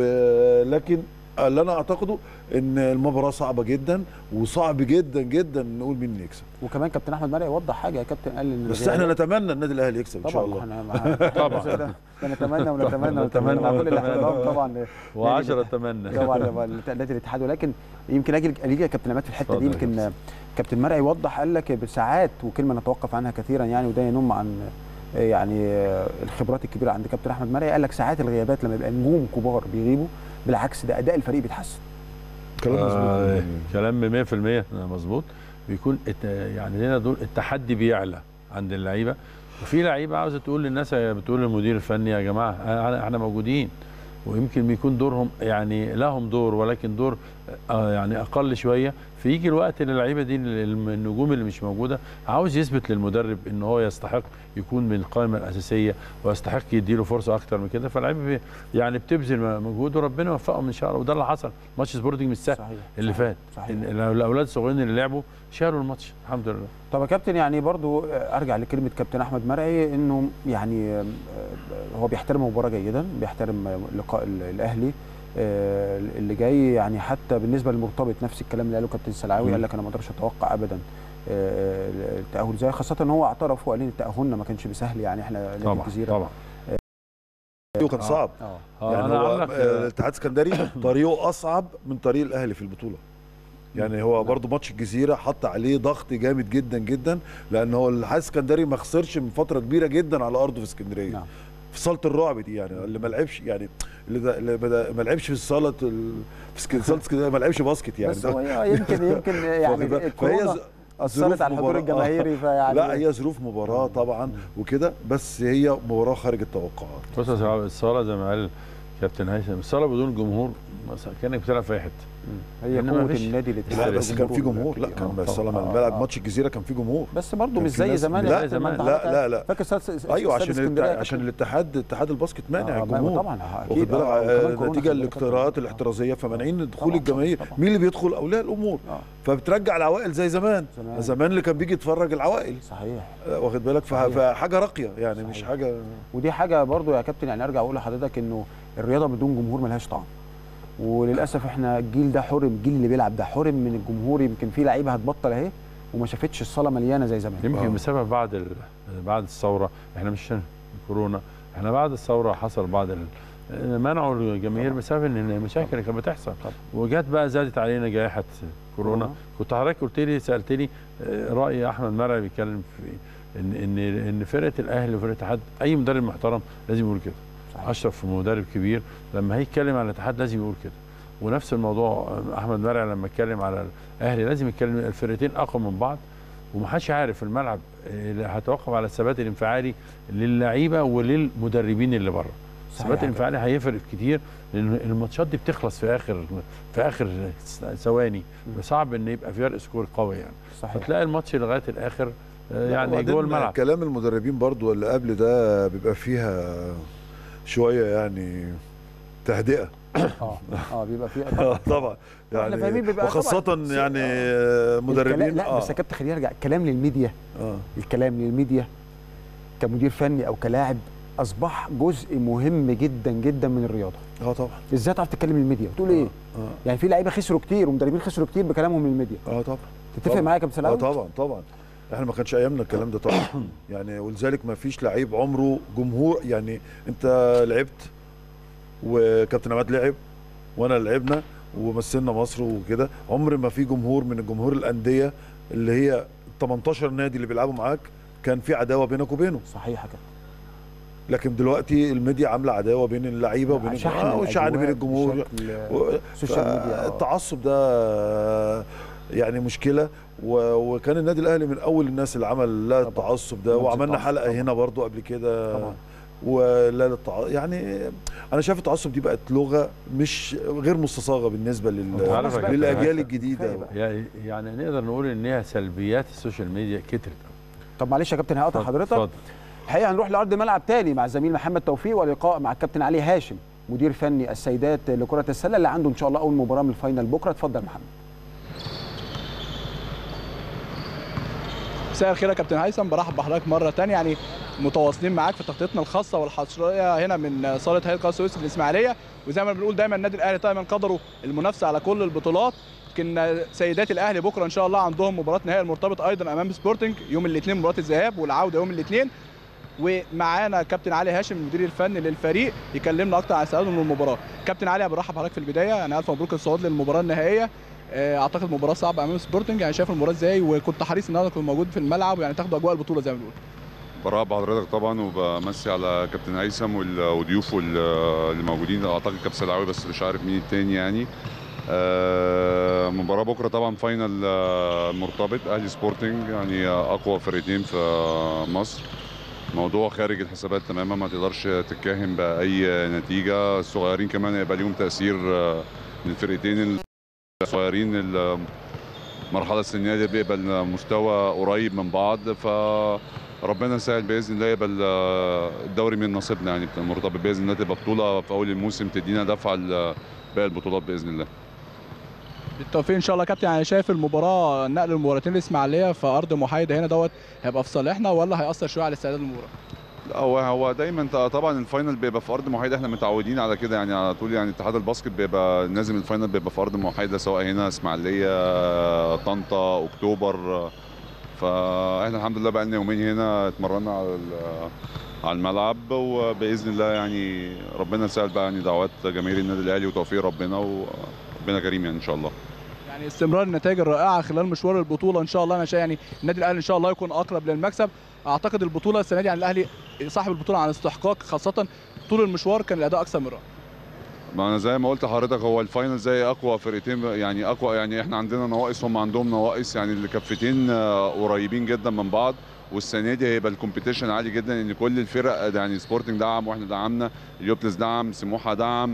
ولكن اللي انا اعتقده ان المباراه صعبه جدا وصعب جدا جدا نقول مين اللي يكسب وكمان كابتن احمد مرعي وضح حاجه يا كابتن قال ان بس الريال- احنا نتمنى النادي الاهلي يكسب ان شاء طبعا الله احنا طبعا ده نتمنى ونتمنى ونتمنى مع كل الاحترام طبعا و10 اتمنى طبعا نادي الاتحاد ولكن يمكن اجي اجي يا كابتن عماد في الحته دي اتفضل يا يمكن كابتن مرعي وضح قال لك بساعات وكلمه نتوقف عنها كثيرا يعني وده ينم عن يعني الخبرات الكبيره عند كابتن احمد مرعي قال لك ساعات الغيابات لما يبقى نجوم كبار بيغيبوا بالعكس ده اداء الفريق بيتحسن كلام آه مظبوط كلام 100% مظبوط بيكون الت- يعني لنا دول التحدي بيعلى عند اللعيبه وفي لعيبه عاوزه تقول للناس بتقول للمدير الفني يا جماعه أنا- احنا موجودين ويمكن بيكون دورهم يعني لهم دور ولكن دور آه يعني اقل شويه فيجي الوقت اللي اللعيبه دي الم- النجوم اللي مش موجوده عاوز يثبت للمدرب ان هو يستحق يكون من القائمه الاساسيه ويستحق يديله فرصه اكتر من كده فاللعيبه بي- يعني بتبذل مجهود وربنا يوفقهم ان شاء الله وده اللي حصل ماتش سبورتنج مش سهل صحيح اللي صحيح. فات صحيح إن الاولاد الصغيرين اللي لعبوا شالوا الماتش الحمد لله طب يا كابتن يعني برضو ارجع لكلمه كابتن احمد مرعي انه يعني آه، هو بيحترم المباراه جيدا بيحترم لقاء ال- الاهلي آه، اللي جاي يعني حتى بالنسبه للمرتبط نفس الكلام اللي قاله كابتن السلعاوي مم. قال لك انا ما اقدرش اتوقع ابدا آه، التاهل زي خاصه ان هو اعترف وقال ان تاهلنا ما كانش بسهل يعني احنا نادي طبعا الجزيره طبعا ايوه كان صعب اه آه، يعني أنا هو أقول لك، آه، الاتحاد السكندري طريقه اصعب من طريق الاهلي في البطوله يعني هو برضو ماتش الجزيره حط عليه ضغط جامد جدا جدا لان هو الاتحاد السكندري ما خسرش من فتره كبيره جدا على ارضه في اسكندريه نعم. في صاله الرعب دي يعني اللي ما لعبش يعني اللي, ده اللي بدا- ما لعبش في صاله ال... في اسك- صاله اسكندريه ما لعبش باسكت يعني بس هو يمكن يمكن يعني واخد بالك؟ فهي الكورونا ز- اثرت ظروف على الحضور مباراة. الجماهيري فيعني لا هي ظروف مباراه طبعا وكده بس هي مباراه خارج التوقعات بص يا سلام، الصاله زي ما قال كابتن هيثم الصاله بدون جمهور مثلا كانك بتلعب في اي حته هي إنما قوه مفيش- النادي اللي لا تلعب بس كان في بجمهور جمهور لا كبير. كان آه، بس طبعاً. لما آه، الملعب آه. ماتش الجزيره كان في جمهور بس برضه كان مش في زي ناس- زمان لا، يا كابتن، ما زمان. أنت لا عارف- لا لا فاكر استاد ايوه استاد عشان اسكندرية الات- عشان الاتحاد اتحاد الباسكت مانع آه، ما- الجمهور طبعا واخد اكيد بالك آه، وكمان آه، كورونا نتيجه خلي بالك الاقتراءات كان- الاحترازيه فمانعين دخول طبعاً، الجماهير طبعاً. مين اللي بيدخل اولياء الامور آه. فبترجع العوائل زي زمان زمان. زمان اللي كان بيجي يتفرج العوائل صحيح آه، واخد بالك ف- صحيح. فحاجه راقيه يعني مش صحيح. حاجه ودي حاجه برضو يا كابتن يعني ارجع اقول لحضرتك انه الرياضه بدون جمهور ملهاش طعم وللاسف احنا الجيل ده حرم الجيل اللي بيلعب ده حرم من الجمهور يمكن في لعيبه هتبطل اهي وما شافتش الصاله مليانه زي زمان يمكن آه. بسبب بعد ال... بعد الثوره احنا مش عشان كورونا احنا بعد الثوره حصل بعض ال... منعوا الجماهير بسبب ان المشاكل اللي كانت بتحصل طبعاً. وجت بقى زادت علينا جائحه كورونا كورونا. كنت حضرتك قلت لي سالتني آه، راي احمد مرعي بيتكلم في ان ان ان فرقه الاهلي وفرقه الاتحاد اي مدرب محترم لازم يقول كده صحيح. اشرف مدرب كبير لما هيتكلم على الاتحاد لازم يقول كده ونفس الموضوع آه، احمد مرعي لما اتكلم على الاهلي لازم يتكلم الفرقتين اقوى من بعض ومحدش عارف الملعب اللي هتوقف على الثبات الانفعالي للعيبه وللمدربين اللي بره الثبات صحيح. الانفعالي هيفرق كتير لان الماتشات دي بتخلص في اخر في اخر ثواني صعب ان يبقى في فرق سكور قوي يعني صحيح فتلاقي الماتش لغايه الاخر آه، لا، يعني وبعدين جوه الملعب كلام المدربين برضو اللي قبل ده بيبقى فيها شويه يعني تهدئه اه اه بيبقى في آه، طبعا وإحنا فاهمين يعني بيبقى وخاصه طبعاً يعني الكلام- مدربين لا بس يا كابتن خلينا نرجع الكلام للميديا اه الكلام للميديا كمدير فني او كلاعب اصبح جزء مهم جدا جدا من الرياضه اه طبعا ازاي تعرف تتكلم للميديا تقول ايه اه يعني في لعيبه خسروا كتير ومدربين خسروا كتير بكلامهم للميديا اه طبعا تتفق طبعاً. معايا يا كابتن اه سلاوي طبعا طبعا احنا ما كانش ايامنا الكلام ده طبعا يعني ولذلك ما فيش لعيب عمره جمهور يعني انت لعبت وكابتن عماد لعب وانا لعبنا ومثلنا مصر وكده عمر ما في جمهور من الجمهور الانديه اللي هي 18 نادي اللي بيلعبوا معاك كان في عداوه بينك وبينه صحيح يا كابتن لكن دلوقتي الميديا عامله عداوه بين اللعيبه وبين شحن آه وشحن بين الأجواء الجمهور بشكل- و- السوشيال ميديا آه. التعصب ده يعني مشكله و- وكان النادي الاهلي من اول الناس اللي عمل لا طبعاً. التعصب ده ماتش وعملنا التعصب حلقه طبعاً. هنا برضو قبل كده طبعاً. ولا للتع... يعني انا شايف التعصب دي بقت لغه مش غير مستصاغه بالنسبه أنت لل... عارف يا كابتن للاجيال هيثم، الجديده كفاية بقى. يعني يعني نقدر نقول ان هي سلبيات السوشيال ميديا كترت طب معلش يا كابتن هقطع حضرتك اتفضل. الحقيقه هنروح لارض ملعب تاني مع الزميل محمد توفيق ولقاء مع الكابتن علي هاشم مدير فني السيدات لكره السله اللي عنده ان شاء الله اول مباراه من الفاينل بكره اتفضل محمد مساء الخير يا كابتن هيثم برحب بحضرتك مره ثانيه يعني متواصلين معاك في تغطيتنا الخاصه والحصريه هنا من صاله هيئه قناه السويس الاسماعيليه وزي ما بنقول دايما النادي الاهلي دايما قدره المنافسه على كل البطولات يمكن سيدات الاهلي بكره ان شاء الله عندهم مباراه نهائي المرتبط ايضا امام سبورتنج يوم الاثنين مباراه الذهاب والعوده يوم الاثنين ومعانا كابتن علي هاشم المدير الفني للفريق يكلمنا اكتر عن استعداده من المباراه كابتن علي برحب بحضرتك في البدايه يعني الف مبروك الصعود للمباراه النهائيه آه، اعتقد مباراه صعبه امام سبورتنج يعني شايف المباراه ازاي وكنت حريص النهارده كنت موجود في الملعب ويعني تاخدوا اجواء البطوله زي ما بنقول برحب بحضرتك طبعا وبمسي على كابتن هيثم وال- وضيوفه ال- اللي موجودين اعتقد كابتن سلعوي بس مش عارف مين التاني يعني آه، مباراة بكرة طبعا فاينل آه، مرتبط اهلي سبورتنج يعني اقوى فرقتين في مصر موضوع خارج الحسابات تماما ما تقدرش تتكهن باي نتيجة الصغيرين كمان هيبقى ليهم تأثير آه، من الفرقتين الصغيرين المرحلة السنية دي بيبقى المستوى قريب من بعض ف ربنا يسهل باذن الله يبقى ال- الدوري من نصيبنا يعني بتاع المرتبط باذن الله تبقى بطوله في اول الموسم تدينا دفعه لباقي البطولات باذن الله بالتوفيق ان شاء الله يا كابتن يعني شايف المباراه نقل المباراتين الاسماعيليه في ارض محايده هنا دوت هيبقى في صالحنا ولا هياثر شويه على استعداد المباراه لا هو هو دايما ط- طبعا الفاينل بيبقى في ارض محايده احنا متعودين على كده يعني على طول يعني اتحاد الباسكت بيبقى لازم الفاينل بيبقى في ارض محايده سواء هنا اسماعيليه طنطا اكتوبر فاحنا الحمد لله بقى لنا يومين هنا اتمرنا على ال- على الملعب وباذن الله يعني ربنا يسهل بقى يعني دعوات جماهير النادي الاهلي وتوفيق ربنا وربنا كريم يعني ان شاء الله يعني استمرار النتائج الرائعه خلال مشوار البطوله ان شاء الله انا شايف يعني النادي الاهلي ان شاء الله يكون اقرب للمكسب اعتقد البطوله السنه دي يعني الاهلي صاحب البطوله عن استحقاق خاصه طول المشوار كان الاداء اكثر من رائع ما انا زي ما قلت لحضرتك هو الفاينل زي اقوى فرقتين يعني اقوى يعني احنا عندنا نواقص هم عندهم نواقص يعني الكفتين آه، قريبين جدا من بعض والسنه دي هيبقى الكومبيتيشن عالي جدا ان كل الفرق يعني سبورتنج دعم واحنا دعمنا اليوبلس دعم سموحه دعم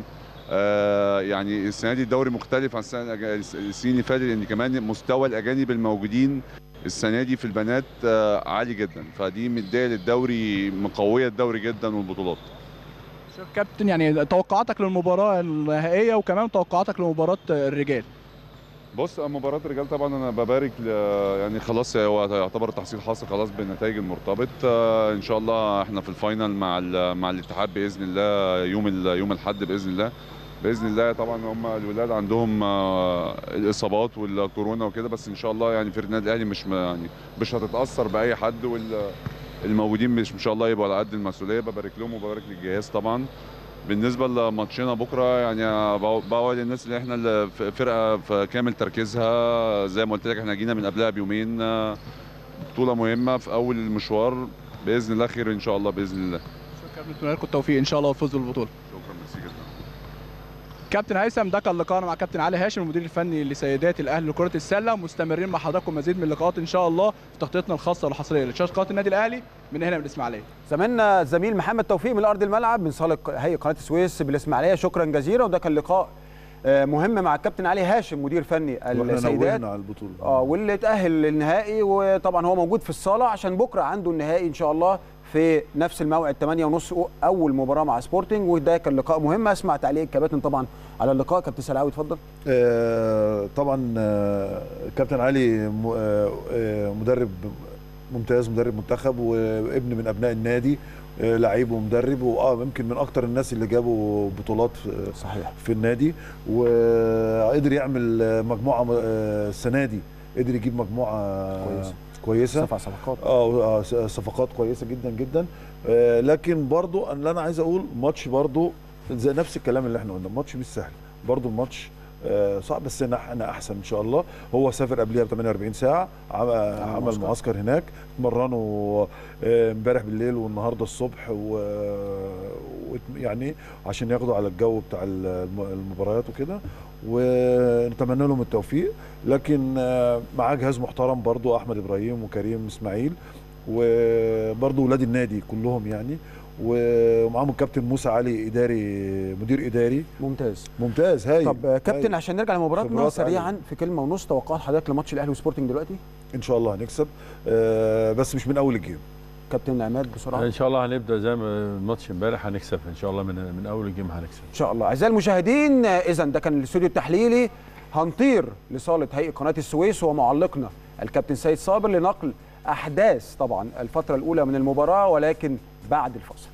آه يعني السنه دي الدوري مختلف عن السنه السنين اللي فاتت لان كمان مستوى الاجانب الموجودين السنه دي في البنات آه عالي جدا فدي مديه للدوري مقويه الدوري جدا والبطولات شوف كابتن يعني توقعاتك للمباراه النهائيه وكمان توقعاتك لمباراه الرجال بص مباراة الرجال طبعا انا ببارك ل- يعني خلاص هو يعتبر تحصيل حاصل خلاص بالنتائج المرتبط آه، ان شاء الله احنا في الفاينل مع ال- مع الاتحاد باذن الله يوم ال- يوم الاحد باذن الله باذن الله طبعا هم الولاد عندهم آه، الاصابات والكورونا وكده بس ان شاء الله يعني فرقه النادي الاهلي مش م- يعني مش هتتاثر باي حد والموجودين مش ان شاء الله يبقوا على قد المسؤوليه ببارك لهم وببارك للجهاز طبعا بالنسبه لماتشنا بكره يعني بقول- بقول للناس اللي احنا اللي في فرقه في كامل تركيزها زي ما قلت لك احنا جينا من قبلها بيومين آه، بطوله مهمه في اول المشوار باذن الله خير ان شاء الله باذن الله شكرا كابتن نتمنى لكم التوفيق ان شاء الله والفوز بالبطوله شكرا ميرسي جدا كابتن هيثم ده كان لقاءنا مع كابتن علي هاشم المدير الفني لسيدات الاهلي لكره السله مستمرين مع حضراتكم مزيد من اللقاءات ان شاء الله في تغطيتنا الخاصه والحصريه لشاشه قناه النادي الاهلي من هنا من الاسماعيليه زميلنا الزميل محمد توفيق من ارض الملعب من صاله هيئه قناه السويس بالاسماعيليه شكرا جزيلا وده كان لقاء آه، مهم مع الكابتن علي هاشم مدير فني واحنا السيدات نوهنا على البطوله اه واللي اتاهل للنهائي وطبعا هو موجود في الصاله عشان بكره عنده النهائي ان شاء الله في نفس الموعد 8 ونص اول مباراه مع سبورتنج وده كان لقاء مهم اسمع تعليق الكباتن طبعا على اللقاء كابتن سلاوي اتفضل آه، طبعا آه، كابتن علي م- آه، آه، مدرب ممتاز مدرب منتخب وابن من ابناء النادي آه، لعيب ومدرب واه يمكن من اكتر الناس اللي جابوا بطولات في- صحيح في النادي وقدر يعمل آه، مجموعه آه، السنه دي قدر يجيب مجموعه كويسة. كويسه صفع صفقات اه آه، س- صفقات كويسه جدا جدا آه، لكن برضو اللي انا عايز اقول ماتش برضو زي نفس الكلام اللي احنا قلنا ماتش مش سهل برضو الماتش آه، صعب بس انا انا احسن ان شاء الله هو سافر قبلها ب 48 ساعه عم- عمل معسكر. معسكر هناك اتمرنوا آه، امبارح بالليل والنهارده الصبح و وت- يعني عشان ياخدوا على الجو بتاع الم- المباريات وكده ونتمنى لهم التوفيق لكن آه، معاه جهاز محترم برضو احمد ابراهيم وكريم اسماعيل وبرضو ولاد النادي كلهم يعني و- ومعاهم الكابتن موسى علي اداري مدير اداري ممتاز ممتاز هايل طب آه، كابتن هايل. عشان نرجع لمباراتنا خبرات سريعا في كلمه ونص توقعات حضرتك لماتش الاهلي وسبورتنج دلوقتي ان شاء الله هنكسب آه، بس مش من اول الجيم كابتن عماد بسرعه ان شاء الله هنبدا زي ما الماتش امبارح هنكسب ان شاء الله من من اول الجيم هنكسب ان شاء الله اعزائي المشاهدين اذا ده كان الاستوديو التحليلي هنطير لصاله هيئه قناه السويس ومعلقنا الكابتن سيد صابر لنقل احداث طبعا الفتره الاولى من المباراه ولكن بعد الفصل